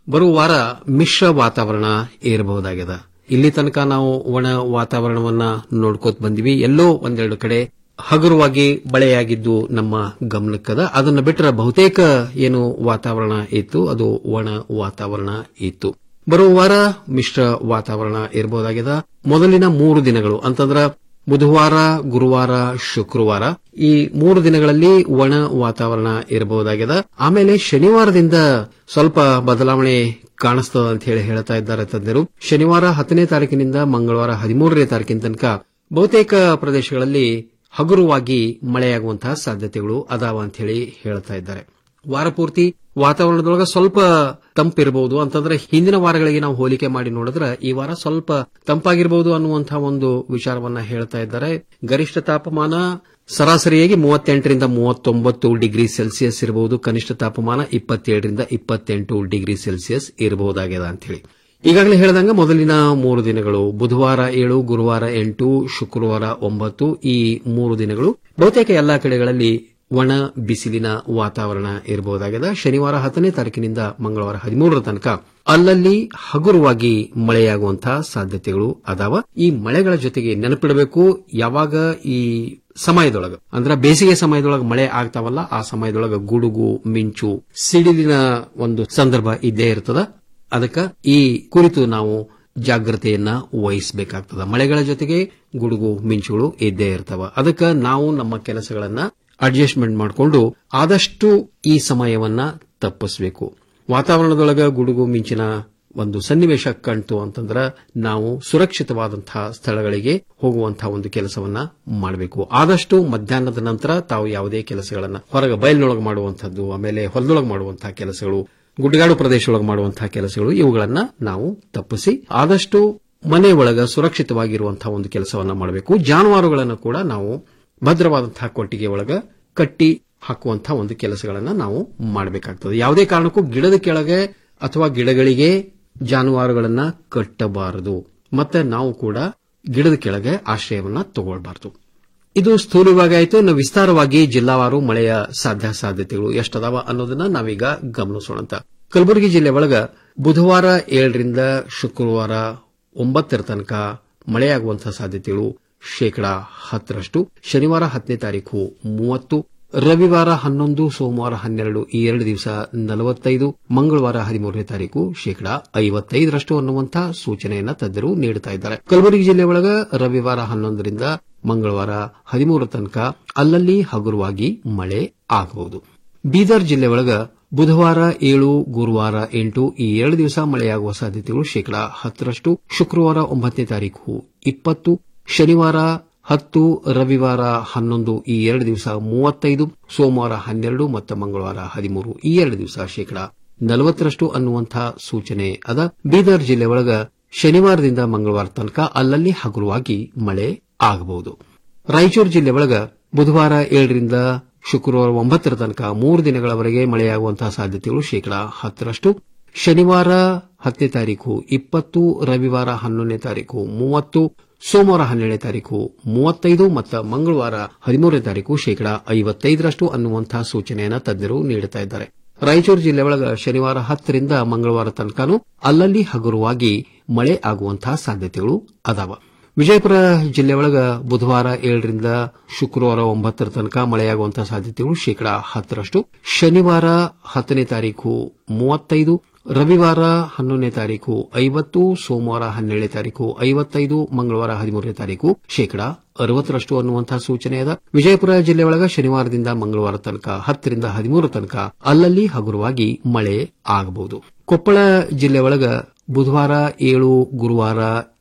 ಬರುವ ವಾರ ಮಿಶ್ರ ವಾತಾವರಣ ಇರಬಹುದಾಗಿದೆ ಇಲ್ಲಿ ತನಕ ನಾವು ಒಣ ವಾತಾವರಣವನ್ನ ನೋಡ್ಕೋತ ಬಂದಿವಿ ಎಲ್ಲೋ ಒಂದೆರಡು ಕಡೆ ಹಗುರವಾಗಿ ಮಳೆಯಾಗಿದ್ದು ನಮ್ಮ ಗಮನಕ್ಕದ ಅದನ್ನ ಬಿಟ್ಟರೆ ಬಹುತೇಕ ಏನು ವಾತಾವರಣ ಇತ್ತು ಅದು ಒಣ ವಾತಾವರಣ ಇತ್ತು ಬರುವ ವಾರ ಮಿಶ್ರ ವಾತಾವರಣ ಇರಬಹುದಾಗಿದೆ ಮೊದಲಿನ ಮೂರು ದಿನಗಳು ಅಂತಂದ್ರ ಬುಧವಾರ ಗುರುವಾರ ಶುಕ್ರವಾರ ಈ ಮೂರು ದಿನಗಳಲ್ಲಿ ಒಣ ವಾತಾವರಣ ಇರಬಹುದಾಗಿದೆ ಆಮೇಲೆ ಶನಿವಾರದಿಂದ ಸ್ವಲ್ಪ ಬದಲಾವಣೆ ಕಾಣಿಸ್ತದ ಅಂತ ಹೇಳಿ ಹೇಳ್ತಾ ಇದ್ದಾರೆ ತಜ್ಞರು ಶನಿವಾರ ಹತ್ತನೇ ತಾರೀಕಿನಿಂದ ಮಂಗಳವಾರ ಹದಿಮೂರನೇ ತಾರೀಕಿನ ತನಕ ಬಹುತೇಕ ಪ್ರದೇಶಗಳಲ್ಲಿ ಹಗುರವಾಗಿ ಮಳೆಯಾಗುವಂತಹ ಸಾಧ್ಯತೆಗಳು ಅದಾವ ಅಂತ ಹೇಳಿ ಹೇಳ್ತಾ ಇದ್ದಾರೆ ವಾರ ಪೂರ್ತಿ ವಾತಾವರಣದೊಳಗ ಸ್ವಲ್ಪ ತಂಪಿರಬಹುದು ಅಂತಂದ್ರೆ ಹಿಂದಿನ ವಾರಗಳಿಗೆ ನಾವು ಹೋಲಿಕೆ ಮಾಡಿ ನೋಡಿದ್ರೆ ಈ ವಾರ ಸ್ವಲ್ಪ ತಂಪಾಗಿರಬಹುದು ಅನ್ನುವಂತಹ ಒಂದು ವಿಚಾರವನ್ನ ಹೇಳ್ತಾ ಇದ್ದಾರೆ ಗರಿಷ್ಠ ತಾಪಮಾನ ಸರಾಸರಿಯಾಗಿ ಮೂವತ್ತೆಂಟರಿಂದ ಮೂವತ್ತೊಂಬತ್ತು ಡಿಗ್ರಿ ಸೆಲ್ಸಿಯಸ್ ಇರಬಹುದು ಕನಿಷ್ಠ ತಾಪಮಾನ ಇಪ್ಪತ್ತೇಳರಿಂದ ಇಪ್ಪತ್ತೆಂಟು ಡಿಗ್ರಿ ಸೆಲ್ಸಿಯಸ್ ಇರಬಹುದಾಗಿದೆ ಅಂತ ಹೇಳಿ ಈಗಾಗಲೇ ಹೇಳಿದಂಗ ಮೊದಲಿನ ಮೂರು ದಿನಗಳು ಬುಧವಾರ ಏಳು ಗುರುವಾರ ಎಂಟು ಶುಕ್ರವಾರ ಒಂಬತ್ತು ಈ ಮೂರು ದಿನಗಳು ಬಹುತೇಕ ಎಲ್ಲಾ ಕಡೆಗಳಲ್ಲಿ ಒಣ ಬಿಸಿಲಿನ ವಾತಾವರಣ ಇರಬಹುದಾಗಿದೆ ಶನಿವಾರ ಹತ್ತನೇ ತಾರೀಕಿನಿಂದ ಮಂಗಳವಾರ ಹದಿಮೂರರ ತನಕ ಅಲ್ಲಲ್ಲಿ ಹಗುರವಾಗಿ ಮಳೆಯಾಗುವಂತಹ ಸಾಧ್ಯತೆಗಳು ಅದಾವ ಈ ಮಳೆಗಳ ಜೊತೆಗೆ ನೆನಪಿಡಬೇಕು ಯಾವಾಗ ಈ ಸಮಯದೊಳಗ ಅಂದ್ರ ಬೇಸಿಗೆ ಸಮಯದೊಳಗ ಮಳೆ ಆಗ್ತಾವಲ್ಲ ಆ ಸಮಯದೊಳಗ ಗುಡುಗು ಮಿಂಚು ಸಿಡಿಲಿನ ಒಂದು ಸಂದರ್ಭ ಇದ್ದೇ ಇರ್ತದ ಅದಕ್ಕ ಈ ಕುರಿತು ನಾವು ಜಾಗ್ರತೆಯನ್ನ ವಹಿಸಬೇಕಾಗ್ತದ ಮಳೆಗಳ ಜೊತೆಗೆ ಗುಡುಗು ಮಿಂಚುಗಳು ಇದ್ದೇ ಇರ್ತವ ಅದಕ್ಕ ನಾವು ನಮ್ಮ ಕೆಲಸಗಳನ್ನ ಅಡ್ಜಸ್ಟ್ಮೆಂಟ್ ಮಾಡಿಕೊಂಡು ಆದಷ್ಟು ಈ ಸಮಯವನ್ನ ತಪ್ಪಿಸಬೇಕು ವಾತಾವರಣದೊಳಗ ಗುಡುಗು ಮಿಂಚಿನ ಒಂದು ಸನ್ನಿವೇಶ ಕಂಡು ಅಂತಂದ್ರ ನಾವು ಸುರಕ್ಷಿತವಾದಂತಹ ಸ್ಥಳಗಳಿಗೆ ಹೋಗುವಂತಹ ಒಂದು ಕೆಲಸವನ್ನ ಮಾಡಬೇಕು ಆದಷ್ಟು ಮಧ್ಯಾಹ್ನದ ನಂತರ ತಾವು ಯಾವುದೇ ಕೆಲಸಗಳನ್ನ ಹೊರಗೆ ಬಯಲಿನೊಳಗೆ ಮಾಡುವಂತಹದ್ದು ಆಮೇಲೆ ಹೊಲದೊಳಗೆ ಮಾಡುವಂತಹ ಕೆಲಸಗಳು ಗುಡ್ಡಗಾಡು ಪ್ರದೇಶದೊಳಗೆ ಮಾಡುವಂತಹ ಕೆಲಸಗಳು ಇವುಗಳನ್ನ ನಾವು ತಪ್ಪಿಸಿ ಆದಷ್ಟು ಮನೆ ಒಳಗ ಸುರಕ್ಷಿತವಾಗಿರುವಂತಹ ಒಂದು ಕೆಲಸವನ್ನ ಮಾಡಬೇಕು ಜಾನುವಾರುಗಳನ್ನು ಕೂಡ ನಾವು ಭದ್ರವಾದಂತಹ ಕೊಟ್ಟಿಗೆ ಒಳಗ ಕಟ್ಟಿ ಹಾಕುವಂತಹ ಒಂದು ಕೆಲಸಗಳನ್ನ ನಾವು ಮಾಡಬೇಕಾಗ್ತದೆ ಯಾವುದೇ ಕಾರಣಕ್ಕೂ ಗಿಡದ ಕೆಳಗೆ ಅಥವಾ ಗಿಡಗಳಿಗೆ ಜಾನುವಾರುಗಳನ್ನ ಕಟ್ಟಬಾರದು ಮತ್ತೆ ನಾವು ಕೂಡ ಗಿಡದ ಕೆಳಗೆ ಆಶ್ರಯವನ್ನ ತಗೊಳ್ಬಾರದು ಇದು ಸ್ಥೂಲವಾಗಿ ಆಯಿತು ಇನ್ನು ವಿಸ್ತಾರವಾಗಿ ಜಿಲ್ಲಾವಾರು ಮಳೆಯ ಸಾಧ್ಯ ಸಾಧ್ಯತೆಗಳು ಎಷ್ಟದಾವ ಅನ್ನೋದನ್ನ ನಾವೀಗ ಗಮನಿಸೋಣ ಅಂತ ಕಲಬುರಗಿ ಜಿಲ್ಲೆ ಒಳಗ ಬುಧವಾರ ಏಳರಿಂದ ಶುಕ್ರವಾರ ಒಂಬತ್ತರ ತನಕ ಮಳೆಯಾಗುವಂತಹ ಸಾಧ್ಯತೆಗಳು ಶೇಕಡಾ ಹತ್ತರಷ್ಟು ಶನಿವಾರ ಹತ್ತನೇ ತಾರೀಕು ಮೂವತ್ತು ರವಿವಾರ ಹನ್ನೊಂದು ಸೋಮವಾರ ಹನ್ನೆರಡು ಈ ಎರಡು ದಿವಸ ನಲವತ್ತೈದು ಮಂಗಳವಾರ ಹದಿಮೂರನೇ ತಾರೀಕು ಶೇಕಡಾ ಐವತ್ತೈದರಷ್ಟು ಅನ್ನುವಂತಹ ಸೂಚನೆಯನ್ನ ತಜ್ಞರು ನೀಡುತ್ತಾ ಇದ್ದಾರೆ ಕಲಬುರಗಿ ಜಿಲ್ಲೆ ಒಳಗ ರವಿವಾರ ಹನ್ನೊಂದರಿಂದ ಮಂಗಳವಾರ ಹದಿಮೂರ ತನಕ ಅಲ್ಲಲ್ಲಿ ಹಗುರವಾಗಿ ಮಳೆ ಆಗಬಹುದು ಬೀದರ್ ಜಿಲ್ಲೆ ಒಳಗ ಬುಧವಾರ ಏಳು ಗುರುವಾರ ಎಂಟು ಈ ಎರಡು ದಿವಸ ಮಳೆಯಾಗುವ ಸಾಧ್ಯತೆಗಳು ಶೇಕಡಾ ಹತ್ತರಷ್ಟು ಶುಕ್ರವಾರ ಒಂಬತ್ತನೇ ತಾರೀಕು ಇಪ್ಪತ್ತು ಶನಿವಾರ ಹತ್ತು ರವಿವಾರ ಹನ್ನೊಂದು ಈ ಎರಡು ದಿವಸ ಮೂವತ್ತೈದು ಸೋಮವಾರ ಹನ್ನೆರಡು ಮತ್ತು ಮಂಗಳವಾರ ಹದಿಮೂರು ಈ ಎರಡು ದಿವಸ ಶೇಕಡಾ ನಲವತ್ತರಷ್ಟು ಅನ್ನುವಂತಹ ಸೂಚನೆ ಅದ ಬೀದರ್ ಜಿಲ್ಲೆ ಒಳಗ ಶನಿವಾರದಿಂದ ಮಂಗಳವಾರ ತನಕ ಅಲ್ಲಲ್ಲಿ ಹಗುರವಾಗಿ ಮಳೆ ಆಗಬಹುದು ರಾಯಚೂರು ಜಿಲ್ಲೆ ಒಳಗ ಬುಧವಾರ ಏಳರಿಂದ ಶುಕ್ರವಾರ ಒಂಬತ್ತರ ತನಕ ಮೂರು ದಿನಗಳವರೆಗೆ ಮಳೆಯಾಗುವಂತಹ ಸಾಧ್ಯತೆಗಳು ಶೇಕಡಾ ಹತ್ತರಷ್ಟು ಶನಿವಾರ ಹತ್ತನೇ ತಾರೀಕು ಇಪ್ಪತ್ತು ರವಿವಾರ ಹನ್ನೊಂದನೇ ತಾರೀಕು ಮೂವತ್ತು ಸೋಮವಾರ ಹನ್ನೆರಡನೇ ತಾರೀಕು ಮೂವತ್ತೈದು ಮತ್ತು ಮಂಗಳವಾರ ಹದಿಮೂರನೇ ತಾರೀಕು ಶೇಕಡಾ ಐವತ್ತೈದರಷ್ಟು ಅನ್ನುವಂತಹ ಸೂಚನೆಯನ್ನು ತಜ್ಞರು ನೀಡುತ್ತಾ ಇದ್ದಾರೆ ರಾಯಚೂರು ಜಿಲ್ಲೆ ಒಳಗ ಶನಿವಾರ ಹತ್ತರಿಂದ ಮಂಗಳವಾರ ತನಕನೂ ಅಲ್ಲಲ್ಲಿ ಹಗುರವಾಗಿ ಮಳೆ ಆಗುವಂತಹ ಸಾಧ್ಯತೆಗಳು ಅದಾವ ವಿಜಯಪುರ ಜಿಲ್ಲೆ ಒಳಗ ಬುಧವಾರ ಏಳರಿಂದ ಶುಕ್ರವಾರ ಒಂಬತ್ತರ ತನಕ ಮಳೆಯಾಗುವಂತಹ ಸಾಧ್ಯತೆಗಳು ಶೇಕಡಾ ಹತ್ತರಷ್ಟು ಶನಿವಾರ ಹತ್ತನೇ ತಾರೀಕು ಮೂವತ್ತೈದು ರವಿವಾರ ಹನ್ನೊಂದನೇ ತಾರೀಕು ಐವತ್ತು ಸೋಮವಾರ ಹನ್ನೆರಡನೇ ತಾರೀಕು ಐವತ್ತೈದು ಮಂಗಳವಾರ ಹದಿಮೂರನೇ ತಾರೀಕು ಶೇಕಡಾ ಅರವತ್ತರಷ್ಟು ಅನ್ನುವಂತಹ ಸೂಚನೆ ಅದ ವಿಜಯಪುರ ಜಿಲ್ಲೆ ಒಳಗ ಶನಿವಾರದಿಂದ ಮಂಗಳವಾರ ತನಕ ಹತ್ತರಿಂದ ಹದಿಮೂರ ತನಕ ಅಲ್ಲಲ್ಲಿ ಹಗುರವಾಗಿ ಮಳೆ ಆಗಬಹುದು ಕೊಪ್ಪಳ ಜಿಲ್ಲೆ ಒಳಗ ಬುಧವಾರ ಏಳು ಗುರುವಾರ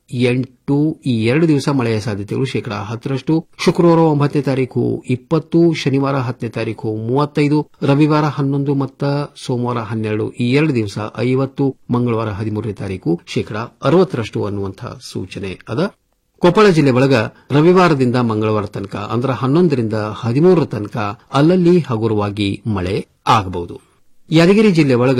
ಎಂಟು ಈ ಎರಡು ದಿವಸ ಮಳೆಯ ಸಾಧ್ಯತೆಗಳು ಶೇಕಡಾ ಹತ್ತರಷ್ಟು ಶುಕ್ರವಾರ ಒಂಬತ್ತನೇ ತಾರೀಕು ಇಪ್ಪತ್ತು ಶನಿವಾರ ಹತ್ತನೇ ತಾರೀಕು ಮೂವತ್ತೈದು ರವಿವಾರ ಹನ್ನೊಂದು ಮತ್ತು ಸೋಮವಾರ ಹನ್ನೆರಡು ಈ ಎರಡು ದಿವಸ ಐವತ್ತು ಮಂಗಳವಾರ ಹದಿಮೂರನೇ ತಾರೀಕು ಶೇಕಡಾ ಅರವತ್ತರಷ್ಟು ಅನ್ನುವಂತಹ ಸೂಚನೆ ಅದ ಕೊಪ್ಪಳ ಜಿಲ್ಲೆ ಒಳಗ ರವಿವಾರದಿಂದ ಮಂಗಳವಾರ ತನಕ ಅಂದ್ರೆ ಹನ್ನೊಂದರಿಂದ ಹದಿಮೂರರ ತನಕ ಅಲ್ಲಲ್ಲಿ ಹಗುರವಾಗಿ ಮಳೆ ಆಗಬಹುದು ಯಾದಗಿರಿ ಜಿಲ್ಲೆ ಒಳಗ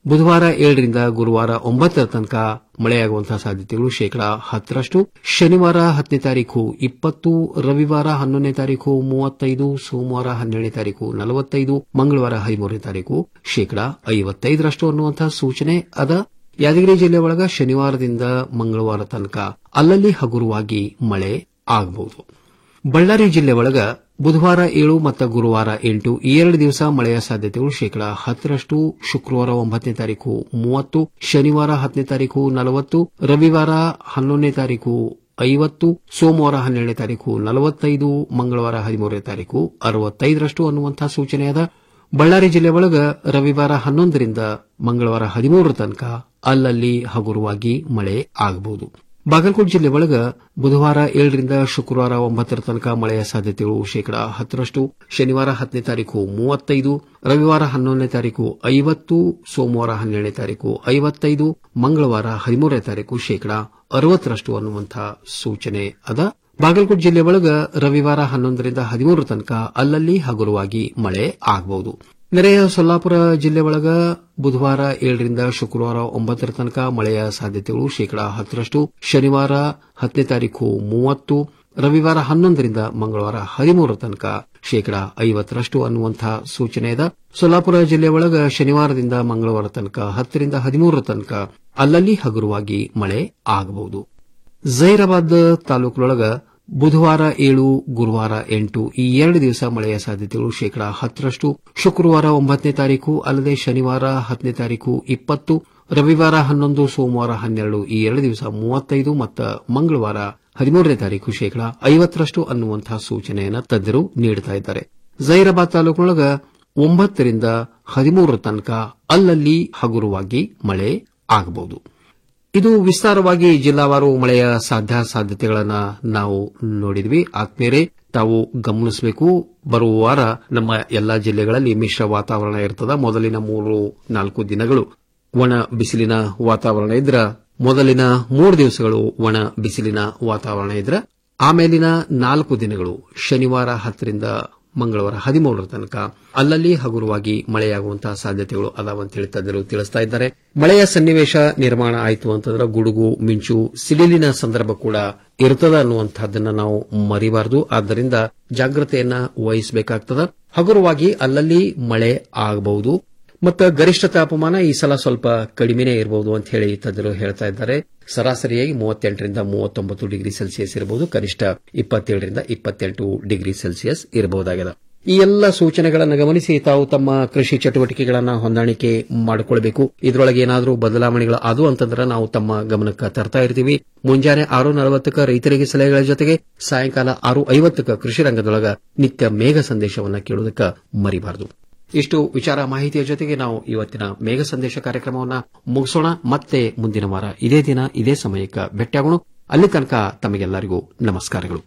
ಬುಧವಾರ ಏಳರಿಂದ ಗುರುವಾರ ಒಂಬತ್ತರ ತನಕ ಮಳೆಯಾಗುವಂತಹ ಸಾಧ್ಯತೆಗಳು ಶೇಕಡಾ ಹತ್ತರಷ್ಟು ಶನಿವಾರ ಹತ್ತನೇ ತಾರೀಕು ಇಪ್ಪತ್ತು ರವಿವಾರ ಹನ್ನೊಂದನೇ ತಾರೀಕು ಮೂವತ್ತೈದು ಸೋಮವಾರ ಹನ್ನೆರಡನೇ ತಾರೀಕು ನಲವತ್ತೈದು ಮಂಗಳವಾರ ಹದಿಮೂರನೇ ತಾರೀಕು ಶೇಕಡಾ ಐವತ್ತೈದರಷ್ಟು ಅನ್ನುವಂತಹ ಸೂಚನೆ ಅದ ಯಾದಗಿರಿ ಜಿಲ್ಲೆ ಒಳಗ ಶನಿವಾರದಿಂದ ಮಂಗಳವಾರ ತನಕ ಅಲ್ಲಲ್ಲಿ ಹಗುರವಾಗಿ ಮಳೆ ಆಗಬಹುದು ಬಳ್ಳಾರಿ ಜಿಲ್ಲೆ ಒಳಗ ಬುಧವಾರ ಏಳು ಮತ್ತು ಗುರುವಾರ ಎಂಟು ಈ ಎರಡು ದಿವಸ ಮಳೆಯ ಸಾಧ್ಯತೆಗಳು ಶೇಕಡಾ ಹತ್ತರಷ್ಟು ಶುಕ್ರವಾರ ಒಂಬತ್ತನೇ ತಾರೀಕು ಮೂವತ್ತು ಶನಿವಾರ ಹತ್ತನೇ ತಾರೀಕು ನಲವತ್ತು ರವಿವಾರ ಹನ್ನೊಂದನೇ ತಾರೀಕು ಐವತ್ತು ಸೋಮವಾರ ಹನ್ನೆರಡನೇ ತಾರೀಕು ನಲವತ್ತೈದು ಮಂಗಳವಾರ ಹದಿಮೂರನೇ ತಾರೀಕು ಅರವತ್ತೈದರಷ್ಟು ಅನ್ನುವಂತಹ ಸೂಚನೆಯಾದ ಬಳ್ಳಾರಿ ಜಿಲ್ಲೆ ಒಳಗ ರವಿವಾರ ಹನ್ನೊಂದರಿಂದ ಮಂಗಳವಾರ ಹದಿಮೂರರ ತನಕ ಅಲ್ಲಲ್ಲಿ ಹಗುರವಾಗಿ ಮಳೆ ಆಗಬಹುದು ಬಾಗಲಕೋಟೆ ಜಿಲ್ಲೆ ಒಳಗ ಬುಧವಾರ ಏಳರಿಂದ ಶುಕ್ರವಾರ ಒಂಬತ್ತರ ತನಕ ಮಳೆಯ ಸಾಧ್ಯತೆಗಳು ಶೇಕಡಾ ಹತ್ತರಷ್ಟು ಶನಿವಾರ ಹತ್ತನೇ ತಾರೀಕು ಮೂವತ್ತೈದು ರವಿವಾರ ಹನ್ನೊಂದನೇ ತಾರೀಕು ಐವತ್ತು ಸೋಮವಾರ ಹನ್ನೆರಡನೇ ತಾರೀಕು ಐವತ್ತೈದು ಮಂಗಳವಾರ ಹದಿಮೂರನೇ ತಾರೀಕು ಶೇಕಡಾ ಅರವತ್ತರಷ್ಟು ಅನ್ನುವಂತಹ ಸೂಚನೆ ಅದ ಬಾಗಲಕೋಟೆ ಜಿಲ್ಲೆ ಒಳಗ ರವಿವಾರ ಹನ್ನೊಂದರಿಂದ ಹದಿಮೂರರ ತನಕ ಅಲ್ಲಲ್ಲಿ ಹಗುರವಾಗಿ ಮಳೆ ಆಗಬಹುದು ನೆರೆಯ ಸೊಲ್ಲಾಪುರ ಜಿಲ್ಲೆ ಒಳಗ ಬುಧವಾರ ಏಳರಿಂದ ಶುಕ್ರವಾರ ಒಂಬತ್ತರ ತನಕ ಮಳೆಯ ಸಾಧ್ಯತೆಗಳು ಶೇಕಡಾ ಹತ್ತರಷ್ಟು ಶನಿವಾರ ಹತ್ತನೇ ತಾರೀಕು ಮೂವತ್ತು ರವಿವಾರ ಹನ್ನೊಂದರಿಂದ ಮಂಗಳವಾರ ಹದಿಮೂರರ ತನಕ ಶೇಕಡಾ ಐವತ್ತರಷ್ಟು ಅನ್ನುವಂತಹ ಸೂಚನೆ ಇದೆ ಸೊಲ್ಲಾಪುರ ಜಿಲ್ಲೆ ಒಳಗ ಶನಿವಾರದಿಂದ ಮಂಗಳವಾರ ತನಕ ಹತ್ತರಿಂದ ಹದಿಮೂರರ ತನಕ ಅಲ್ಲಲ್ಲಿ ಹಗುರವಾಗಿ ಮಳೆ ಆಗಬಹುದು ಜೈರಾಬಾದ್ ತಾಲೂಕಿನೊಳಗ ಬುಧವಾರ ಏಳು ಗುರುವಾರ ಎಂಟು ಈ ಎರಡು ದಿವಸ ಮಳೆಯ ಸಾಧ್ಯತೆಗಳು ಶೇಕಡಾ ಹತ್ತರಷ್ಟು ಶುಕ್ರವಾರ ಒಂಬತ್ತನೇ ತಾರೀಕು ಅಲ್ಲದೆ ಶನಿವಾರ ಹತ್ತನೇ ತಾರೀಕು ಇಪ್ಪತ್ತು ರವಿವಾರ ಹನ್ನೊಂದು ಸೋಮವಾರ ಹನ್ನೆರಡು ಈ ಎರಡು ದಿವಸ ಮೂವತ್ತೈದು ಮತ್ತು ಮಂಗಳವಾರ ಹದಿಮೂರನೇ ತಾರೀಕು ಶೇಕಡಾ ಐವತ್ತರಷ್ಟು ಅನ್ನುವಂತಹ ಸೂಚನೆಯನ್ನು ತಜ್ಞರು ನೀಡುತ್ತಾ ಇದ್ದಾರೆ ಜೈರಾಬಾದ್ ತಾಲೂಕಿನೊಳಗ ಒಂಬತ್ತರಿಂದ ಹದಿಮೂರರ ತನಕ ಅಲ್ಲಲ್ಲಿ ಹಗುರವಾಗಿ ಮಳೆ ಆಗಬಹುದು ಇದು ವಿಸ್ತಾರವಾಗಿ ಜಿಲ್ಲಾವಾರು ಮಳೆಯ ಸಾಧ್ಯಾಸಾಧ್ಯತೆಗಳನ್ನ ನಾವು ನೋಡಿದ್ವಿ ಆತ್ಮೀಯರೇ ತಾವು ಗಮನಿಸಬೇಕು ಬರುವ ವಾರ ನಮ್ಮ ಎಲ್ಲಾ ಜಿಲ್ಲೆಗಳಲ್ಲಿ ಮಿಶ್ರ ವಾತಾವರಣ ಇರ್ತದ ಮೊದಲಿನ ಮೂರು ನಾಲ್ಕು ದಿನಗಳು ಒಣ ಬಿಸಿಲಿನ ವಾತಾವರಣ ಇದ್ರ ಮೊದಲಿನ ಮೂರು ದಿವಸಗಳು ಒಣ ಬಿಸಿಲಿನ ವಾತಾವರಣ ಇದ್ರ ಆಮೇಲಿನ ನಾಲ್ಕು ದಿನಗಳು ಶನಿವಾರ ಹತ್ತರಿಂದ ಮಂಗಳವಾರ ಹದಿಮೂರರ ತನಕ ಅಲ್ಲಲ್ಲಿ ಹಗುರವಾಗಿ ಮಳೆಯಾಗುವಂತಹ ಸಾಧ್ಯತೆಗಳು ಅದಾವಂತ ಹೇಳಿ ತಜ್ಞರು ತಿಳಿಸ್ತಾ ಇದ್ದಾರೆ ಮಳೆಯ ಸನ್ನಿವೇಶ ನಿರ್ಮಾಣ ಆಯಿತು ಅಂತಂದ್ರೆ ಗುಡುಗು ಮಿಂಚು ಸಿಡಿಲಿನ ಸಂದರ್ಭ ಕೂಡ ಇರ್ತದ ಅನ್ನುವಂತಹದ್ದನ್ನ ನಾವು ಮರಿಬಾರದು ಆದ್ದರಿಂದ ಜಾಗ್ರತೆಯನ್ನ ವಹಿಸಬೇಕಾಗ್ತದ ಹಗುರವಾಗಿ ಅಲ್ಲಲ್ಲಿ ಮಳೆ ಆಗಬಹುದು ಮತ್ತು ಗರಿಷ್ಠ ತಾಪಮಾನ ಈ ಸಲ ಸ್ವಲ್ಪ ಕಡಿಮೆನೇ ಇರಬಹುದು ಅಂತ ಹೇಳಿ ತಜ್ಞರು ಹೇಳ್ತಾ ಇದ್ದಾರೆ ಸರಾಸರಿಯಾಗಿ ಮೂವತ್ತೆಂಟರಿಂದ ಮೂವತ್ತೊಂಬತ್ತು ಡಿಗ್ರಿ ಸೆಲ್ಸಿಯಸ್ ಇರಬಹುದು ಕನಿಷ್ಠ ಇಪ್ಪತ್ತೇಳರಿಂದ ಇಪ್ಪತ್ತೆಂಟು ಡಿಗ್ರಿ ಸೆಲ್ಸಿಯಸ್ ಇರಬಹುದಾಗಿದೆ ಈ ಎಲ್ಲ ಸೂಚನೆಗಳನ್ನು ಗಮನಿಸಿ ತಾವು ತಮ್ಮ ಕೃಷಿ ಚಟುವಟಿಕೆಗಳನ್ನು ಹೊಂದಾಣಿಕೆ ಮಾಡಿಕೊಳ್ಬೇಕು ಇದರೊಳಗೆ ಏನಾದರೂ ಬದಲಾವಣೆಗಳು ಅದು ಅಂತಂದ್ರೆ ನಾವು ತಮ್ಮ ಗಮನಕ್ಕೆ ತರ್ತಾ ಇರ್ತೀವಿ ಮುಂಜಾನೆ ಆರು ನಲವತ್ತಕ್ಕ ರೈತರಿಗೆ ಸಲಹೆಗಳ ಜೊತೆಗೆ ಸಾಯಂಕಾಲ ಆರು ಐವತ್ತಕ್ಕ ಕೃಷಿ ರಂಗದೊಳಗ ನಿತ್ಯ ಮೇಘ ಸಂದೇಶವನ್ನು ಕೇಳುವುದಕ್ಕೆ ಮರಿಬಾರದು ಇಷ್ಟು ವಿಚಾರ ಮಾಹಿತಿಯ ಜೊತೆಗೆ ನಾವು ಇವತ್ತಿನ ಮೇಘ ಸಂದೇಶ ಕಾರ್ಯಕ್ರಮವನ್ನು ಮುಗಿಸೋಣ ಮತ್ತೆ ಮುಂದಿನ ವಾರ ಇದೇ ದಿನ ಇದೇ ಸಮಯಕ್ಕೆ ಭೇಟಿಯಾಗೋಣ ಅಲ್ಲಿ ತನಕ ತಮಗೆಲ್ಲರಿಗೂ ನಮಸ್ಕಾರಗಳು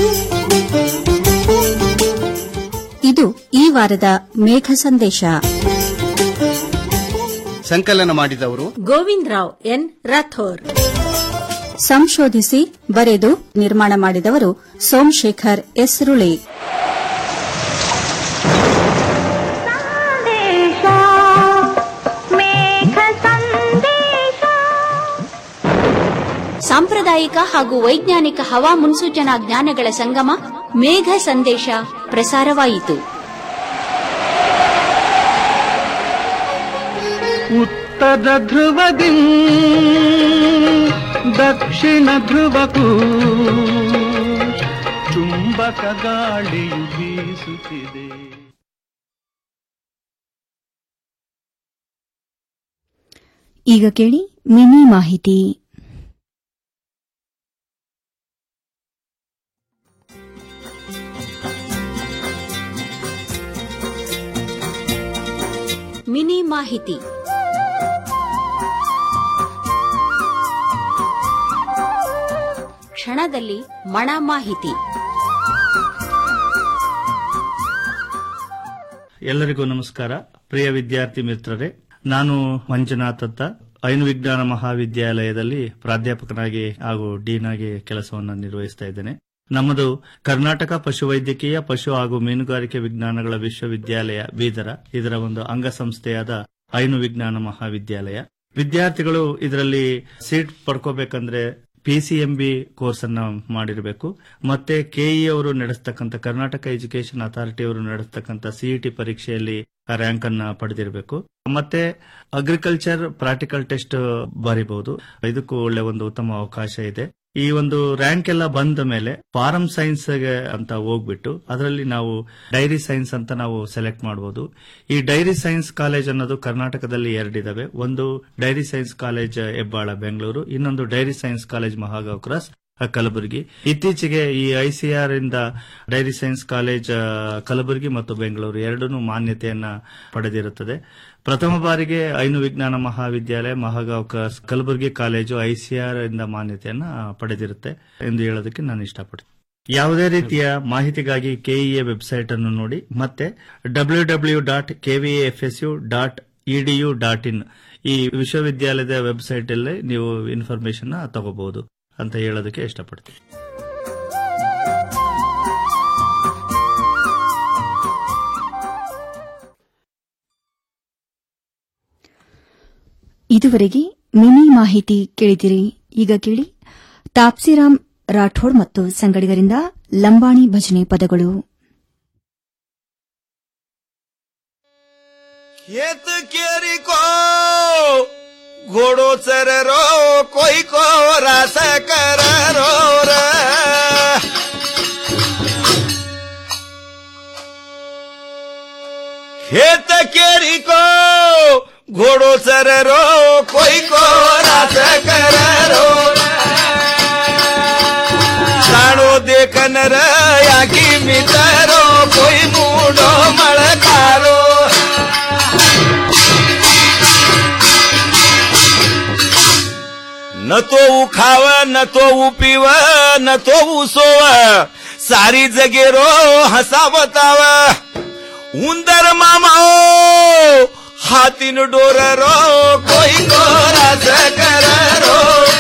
ಇದು ಈ ವಾರದ ಮೇಘ ಸಂದೇಶ ಸಂಕಲನ ಮಾಡಿದವರು ಗೋವಿಂದ್ ರಾವ್ ಎನ್ ರಾಥೋರ್ ಸಂಶೋಧಿಸಿ ಬರೆದು ನಿರ್ಮಾಣ ಮಾಡಿದವರು ಸೋಮಶೇಖರ್ ಎಸ್ರುಳಿ ಸಾಂಪ್ರದಾಯಿಕ ಹಾಗೂ ವೈಜ್ಞಾನಿಕ ಹವಾ ಮುನ್ಸೂಚನಾ ಜ್ಞಾನಗಳ ಸಂಗಮ ಮೇಘ ಸಂದೇಶ ಪ್ರಸಾರವಾಯಿತು ಉತ್ತರ ಧ್ರುವದಿ ದಕ್ಷಿಣ ಧ್ರುವಕ್ಕೂ ಚುಂಬಕ ಗಾಳಿಯು ಬೀಸುತ್ತಿದೆ ಈಗ ಕೇಳಿ ಮಿನಿ ಮಾಹಿತಿ ಮಿನಿ ಮಾಹಿತಿ ಕ್ಷಣದಲ್ಲಿ ಮಣ ಮಾಹಿತಿ ಎಲ್ಲರಿಗೂ ನಮಸ್ಕಾರ ಪ್ರಿಯ ವಿದ್ಯಾರ್ಥಿ ಮಿತ್ರರೇ ನಾನು ಮಂಜುನಾಥ್ ಅತ್ತ ಐನು ವಿಜ್ಞಾನ ಮಹಾವಿದ್ಯಾಲಯದಲ್ಲಿ ಪ್ರಾಧ್ಯಾಪಕನಾಗಿ ಹಾಗೂ ಡೀನ್ ಆಗಿ ಕೆಲಸವನ್ನು ನಿರ್ವಹಿಸ್ತಾ ಇದ್ದೇನೆ ನಮ್ಮದು ಕರ್ನಾಟಕ ಪಶುವೈದ್ಯಕೀಯ ಪಶು ಹಾಗೂ ಮೀನುಗಾರಿಕೆ ವಿಜ್ಞಾನಗಳ ವಿಶ್ವವಿದ್ಯಾಲಯ ಬೀದರ ಇದರ ಒಂದು ಅಂಗಸಂಸ್ಥೆಯಾದ ಐನು ವಿಜ್ಞಾನ ಮಹಾವಿದ್ಯಾಲಯ ವಿದ್ಯಾರ್ಥಿಗಳು ಇದರಲ್ಲಿ ಸೀಟ್ ಪಡ್ಕೋಬೇಕಂದ್ರೆ ಪಿಸಿಎಂಬಿ ಕೋರ್ಸ್ ಅನ್ನ ಮಾಡಿರಬೇಕು ಮತ್ತೆ ಕೆಇ ಅವರು ನಡೆಸ್ತಕ್ಕಂಥ ಕರ್ನಾಟಕ ಎಜುಕೇಶನ್ ಅಥಾರಿಟಿ ಅವರು ನಡೆಸ್ತಕ್ಕಂಥ ಸಿಇಟಿ ಪರೀಕ್ಷೆಯಲ್ಲಿ ರ್ಯಾಂಕ್ ಅನ್ನ ಪಡೆದಿರಬೇಕು ಮತ್ತೆ ಅಗ್ರಿಕಲ್ಚರ್ ಪ್ರಾಕ್ಟಿಕಲ್ ಟೆಸ್ಟ್ ಬರೀಬಹುದು ಇದಕ್ಕೂ ಒಳ್ಳೆ ಒಂದು ಉತ್ತಮ ಅವಕಾಶ ಇದೆ ಈ ಒಂದು ರ್ಯಾಂಕ್ ಎಲ್ಲ ಬಂದ ಮೇಲೆ ಫಾರಂ ಸೈನ್ಸ್ ಅಂತ ಹೋಗ್ಬಿಟ್ಟು ಅದರಲ್ಲಿ ನಾವು ಡೈರಿ ಸೈನ್ಸ್ ಅಂತ ನಾವು ಸೆಲೆಕ್ಟ್ ಮಾಡಬಹುದು ಈ ಡೈರಿ ಸೈನ್ಸ್ ಕಾಲೇಜ್ ಅನ್ನೋದು ಕರ್ನಾಟಕದಲ್ಲಿ ಎರಡಿದಾವೆ ಒಂದು dairy science college Hebbal Bengaluru ಇನ್ನೊಂದು dairy science college Mahagaon cross Kalaburagi ಇತ್ತೀಚೆಗೆ ಈ ಐಸಿಆರ್ ಇಂದ ಡೈರಿ ಸೈನ್ಸ್ ಕಾಲೇಜ್ ಆ, ಕಲಬುರಗಿ ಮತ್ತು ಬೆಂಗಳೂರು ಎರಡೂ ಮಾನ್ಯತೆಯನ್ನ ಪಡೆದಿರುತ್ತದೆ ಪ್ರಥಮ ಬಾರಿಗೆ ಐನು ವಿಜ್ಞಾನ ಮಹಾವಿದ್ಯಾಲಯ Mahagaon cross Kalaburagi college ICR ಇಂದ ಮಾನ್ಯತೆಯನ್ನ ಪಡೆದಿರುತ್ತೆ ಎಂದು ಹೇಳೋದಕ್ಕೆ ನಾನು ಇಷ್ಟಪಡ್ತೀನಿ ಯಾವುದೇ ರೀತಿಯ ಮಾಹಿತಿಗಾಗಿ ಕೆಇಎ ವೆಬ್ಸೈಟ್ ಅನ್ನು ನೋಡಿ ಮತ್ತೆ W W dot KVFSU dot EDU dot in ಈ ವಿಶ್ವವಿದ್ಯಾಲಯದ ವೆಬ್ಸೈಟ್ ಅಲ್ಲಿ ನೀವು ಇನ್ಫಾರ್ಮೇಶನ್ ತಗೋಬಹುದು ಅಂತ ಹೇಳೋದಕ್ಕೆ ಇಷ್ಟಪಡ್ತೀನಿ ಇದುವರೆಗೆ ಮಿನಿ ಮಾಹಿತಿ ಕೇಳಿದಿರಿ ಈಗ ಕೇಳಿ ತಾಪ್ಸಿರಾಮ್ ರಾಠೋಡ್ ಮತ್ತು ಸಂಗಡಿಗರಿಂದ ಲಂಬಾಣಿ ಭಜನೆ ಪದಗಳು खेत केरी को घोड़ो चर रो कोई को रास कर रो रे खेत केरी को घोड़ो चर रो कोई को रास कर रो साणो देखन रे आखी मितरो कोई मूडो मळकारो न तो ऊ खाव न तो ऊ पीव न तो ऊ सोव सारी जगेरो हसा बताव उंदर मामाओ हातीन डोर रो कोई को राज कर रो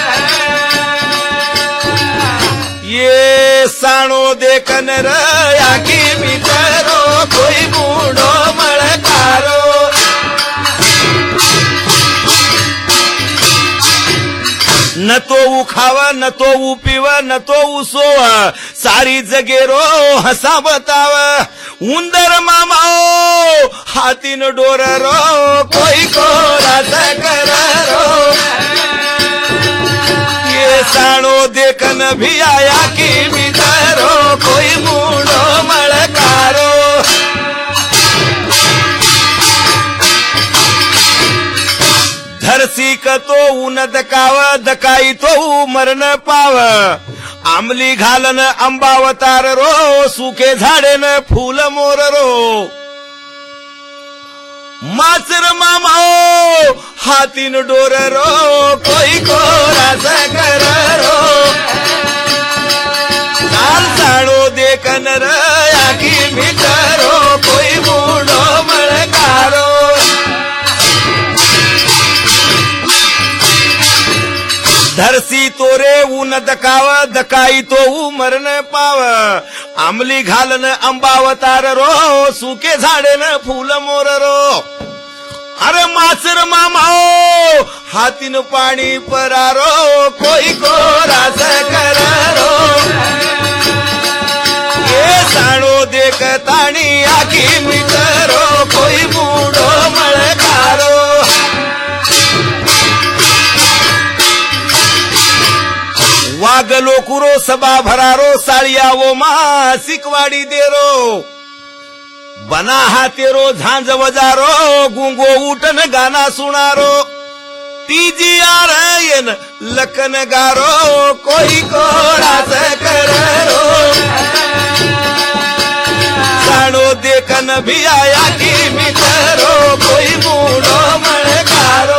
ये साणो देखन र आखी मितरो कोई बूढ़ो मळकारो न तो ऊ खाव न तो ऊ पीव न तो ऊ सोव सारी जगेरो हसा बताव उंदर मामाओ हातीन डोर रो कोई को राज कर रो ये साणो देखन भी आया कि मितरो कोई मूडो मळकारो धरसी का तो ऊन दकाव दकाई तो ऊ मरण पाव आमली घालन अंबावतार रो सुके झाडेन फूल मोर रो माचर मामाओ हातीन डोर रो कोई को रास कर रो लाल साडो देखन र आखी मिटरो कोई बूढ़ो मळकारो धरसी तोरे ऊन दकाव दकाई तो ऊ मरण पाव आमली घालन अंबावतार रो सुके झाडेन फूल मोर रो अरे माचर मामाओ हातीन पाणी परारो कोई को रास करारो ये साणो देख ताणी आखी मिटरो कोई बूढ़ो मळकारो वागलो कुरो सबा भरारो साळियावो मा सिकवाडी देरो बना हातेरो झांझ वजारो गुंगो उठन गाना सुनारो तीजी आरयन लखन गारो कोई को रास करो साणो देखन भी आया कि मितरो कोई बूढ़ो मणकारो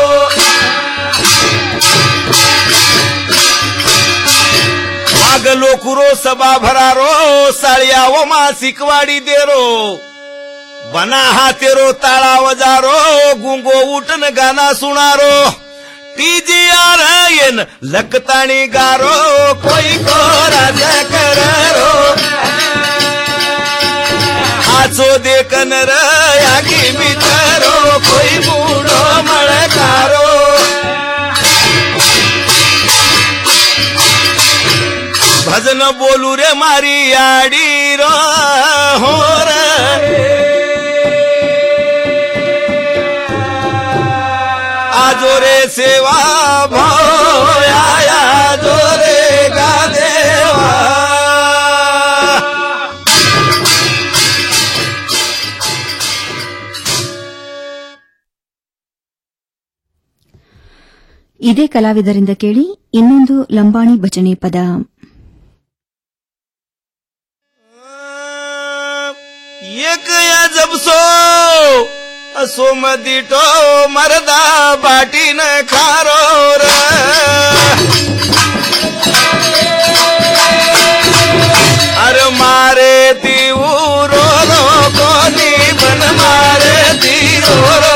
वागलो कुरो सबा भरारो साळियावो मा सिकवाडी देरो बना हातेरो ताळा वजारो गुंगो उठन गाना सुनारो टीजी आरयन लकताणी गारो कोई को राज करो आचो देखन र यागी मितरो कोई बूढ़ो ಭಜನ ಬೋಲು ರೇ ಮಾರಿ ಆಡಿರೋ ಹೋರ आजो रे सेवा भया आजो रे गा देवा ಇದೇ ಕಲಾವಿದರಿಂದ ಕೇಳಿ ಇನ್ನೊಂದು ಲಂಬಾಣಿ ಭಜನೆ ಪದ एक या जब सो असो मदिटो मरदा बाटी न खारो र अरे मारे ती रो रो कोनी बन मारे ती रो रो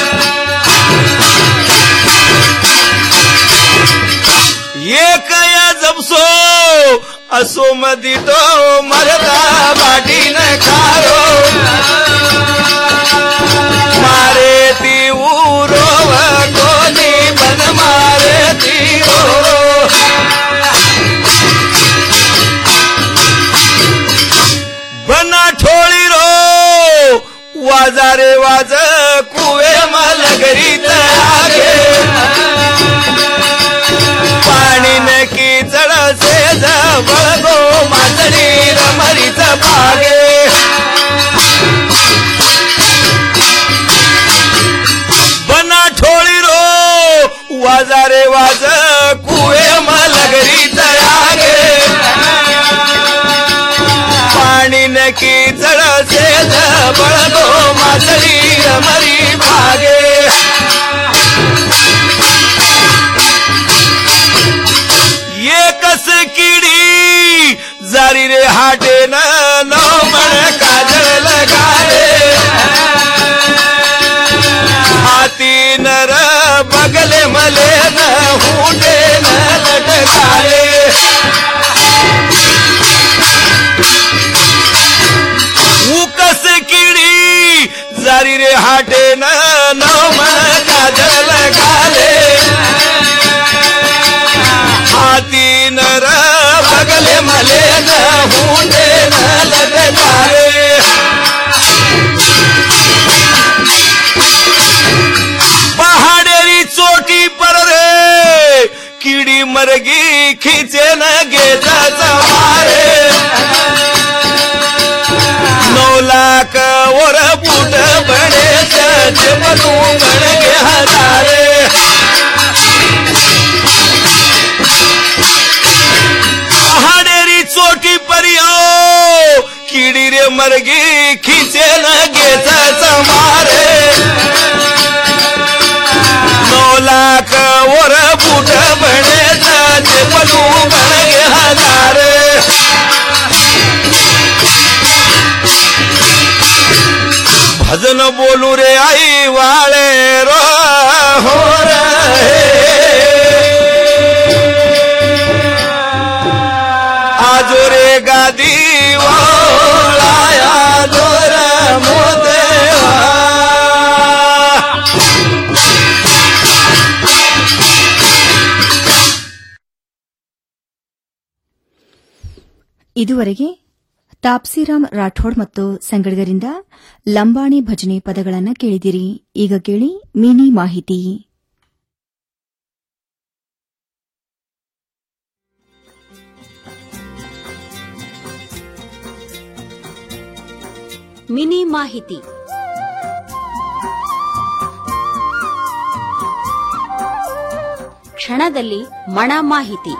एक या जब सो असो मदिटो मरदा बाटी न खारो मारे ती रो कोनी बन मारे ती रो बना ठोळी रो वाजारे वाज कुवे मलगरी आगे पाणी नकी चढ सेज बळगो मातडी रमरीच भागे बना ठोळी रो वाजारे वाज कुवे मलगरी आगे पाणी नकी चढ सेज बळगो मातडी रमरी भागे ये कस किडी जारी रे हाटे न नो मन काजळ लगारे हाती नर बगले मले न हुंडे न लटकारे उकस किडी जारी रे हाटे न नो मन काजळ लगारे हाती नर बगले मले न हुंडे न लटकारे पहाडेरी चोटी पर रे किडी मरगी खिचे न घेताच मारे नौ लाख वर फुट बडे ते बनू गणगे हजारे पहाडेरी चोटी परियो किडी रे मरगी खिचे न घेताच मारे नौ लाख वर फुट बडे ते बनू गणगे हजारे भजन बोलू रे आई वाळे रो हो आजो रे गादी वाळाया दोर मोदेवा ಇದುವರೆಗೆ ತಾಪ್ಸಿರಾಮ್ ರಾಠೋಡ್ ಮತ್ತು ಸಂಗಡಿಗರಿಂದ ಲಂಬಾಣಿ ಭಜನೆ ಪದಗಳನ್ನು ಕೇಳಿದಿರಿ ಈಗ ಕೇಳಿ ಮಿನಿ ಮಾಹಿತಿ ಮಿನಿ ಮಾಹಿತಿ ಕ್ಷಣದಲ್ಲಿ ಮಣ ಮಾಹಿತಿ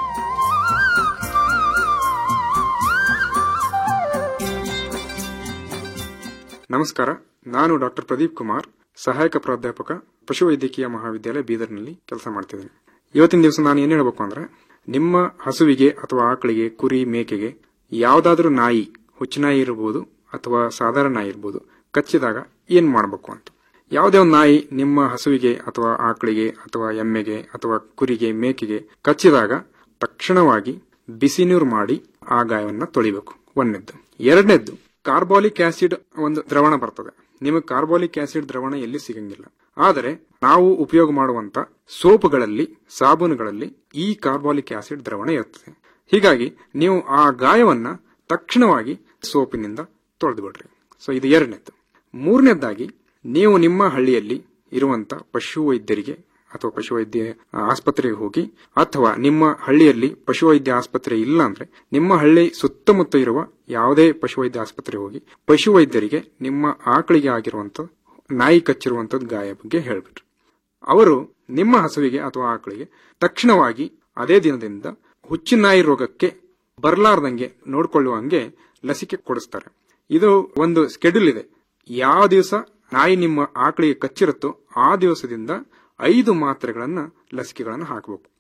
ನಮಸ್ಕಾರ ನಾನು ಡಾಕ್ಟರ್ ಪ್ರದೀಪ್ ಕುಮಾರ್ ಸಹಾಯಕ ಪ್ರಾಧ್ಯಾಪಕ ಪಶುವೈದ್ಯಕೀಯ ಮಹಾವಿದ್ಯಾಲಯ ಬೀದರ್ನಲ್ಲಿ ಕೆಲಸ ಮಾಡ್ತಿದ್ದೀನಿ ಇವತ್ತಿನ ದಿವಸ ನಾನು ಏನ್ ಹೇಳ್ಬೇಕು ಅಂದ್ರೆ ನಿಮ್ಮ ಹಸುವಿಗೆ ಅಥವಾ ಆಕಳಿಗೆ ಕುರಿ ಮೇಕೆಗೆ ಯಾವುದಾದ್ರೂ ನಾಯಿ ಹುಚ್ಚುನಾಯಿ ಇರಬಹುದು ಅಥವಾ ಸಾಧಾರಣ ನಾಯಿ ಇರಬಹುದು ಕಚ್ಚಿದಾಗ ಏನ್ ಮಾಡಬೇಕು ಅಂತ ಯಾವುದೇ ಒಂದು ನಾಯಿ ನಿಮ್ಮ ಹಸುವಿಗೆ ಅಥವಾ ಆಕಳಿಗೆ ಅಥವಾ ಎಮ್ಮೆಗೆ ಅಥವಾ ಕುರಿಗೆ ಮೇಕೆಗೆ ಕಚ್ಚಿದಾಗ ತಕ್ಷಣವಾಗಿ ಬಿಸಿ ನೀರು ಮಾಡಿ ಆ ಗಾಯವನ್ನ ತೊಳಿಬೇಕು ಒಂದನೇದ್ದು ಎರಡನೇದ್ದು ಕಾರ್ಬಾಲಿಕ್ ಆಸಿಡ್ ಒಂದು ದ್ರವಣ ಬರ್ತದೆ ನಿಮಗೆ ಕಾರ್ಬಾಲಿಕ್ ಆಸಿಡ್ ದ್ರವಣ ಎಲ್ಲಿ ಸಿಗಂಗಿಲ್ಲ ಆದರೆ ನಾವು ಉಪಯೋಗ ಮಾಡುವಂತ ಸೋಪುಗಳಲ್ಲಿ ಸಾಬೂನುಗಳಲ್ಲಿ ಈ ಕಾರ್ಬಾಲಿಕ್ ಆಸಿಡ್ ದ್ರವಣ ಇರ್ತದೆ ಹೀಗಾಗಿ ನೀವು ಆ ಗಾಯವನ್ನ ತಕ್ಷಣವಾಗಿ ಸೋಪಿನಿಂದ ತೊಳೆದು ಬಿಡ್ರಿ ಸೊ ಇದು ಎರಡನೇದ್ದು ಮೂರನೇದಾಗಿ ನೀವು ನಿಮ್ಮ ಹಳ್ಳಿಯಲ್ಲಿ ಇರುವಂತ ಪಶು ವೈದ್ಯರಿಗೆ ಅಥವಾ ಪಶುವೈದ್ಯ ಆಸ್ಪತ್ರೆಗೆ ಹೋಗಿ ಅಥವಾ ನಿಮ್ಮ ಹಳ್ಳಿಯಲ್ಲಿ ಪಶುವೈದ್ಯ ಆಸ್ಪತ್ರೆ ಇಲ್ಲ ಅಂದ್ರೆ ನಿಮ್ಮ ಹಳ್ಳಿ ಸುತ್ತಮುತ್ತ ಇರುವ ಯಾವುದೇ ಪಶುವೈದ್ಯ ಆಸ್ಪತ್ರೆಗೆ ಹೋಗಿ ಪಶುವೈದ್ಯರಿಗೆ ನಿಮ್ಮ ಆಕಳಿಗೆ ಆಗಿರುವಂತ ನಾಯಿ ಕಚ್ಚಿರುವಂತದ್ ಗಾಯ ಬಗ್ಗೆ ಹೇಳ್ಬಿಟ್ರಿ ಅವರು ನಿಮ್ಮ ಹಸುವಿಗೆ ಅಥವಾ ಆಕಳಿಗೆ ತಕ್ಷಣವಾಗಿ ಅದೇ ದಿನದಿಂದ ಹುಚ್ಚುನಾಯಿ ರೋಗಕ್ಕೆ ಬರಲಾರ್ದಂಗೆ ನೋಡ್ಕೊಳ್ಳುವಂಗೆ ಲಸಿಕೆ ಕೊಡಿಸ್ತಾರೆ ಇದು ಒಂದು ಸ್ಕೆಡ್ಯೂಲ್ ಇದೆ ಯಾವ ದಿವಸ ನಾಯಿ ನಿಮ್ಮ ಆಕಳಿಗೆ ಕಚ್ಚಿರುತ್ತೋ ಆ ದಿವಸದಿಂದ ಐದು ಮಾತ್ರೆಗಳನ್ನ ಲಸಿಕೆಗಳನ್ನ ಹಾಕಬೇಕು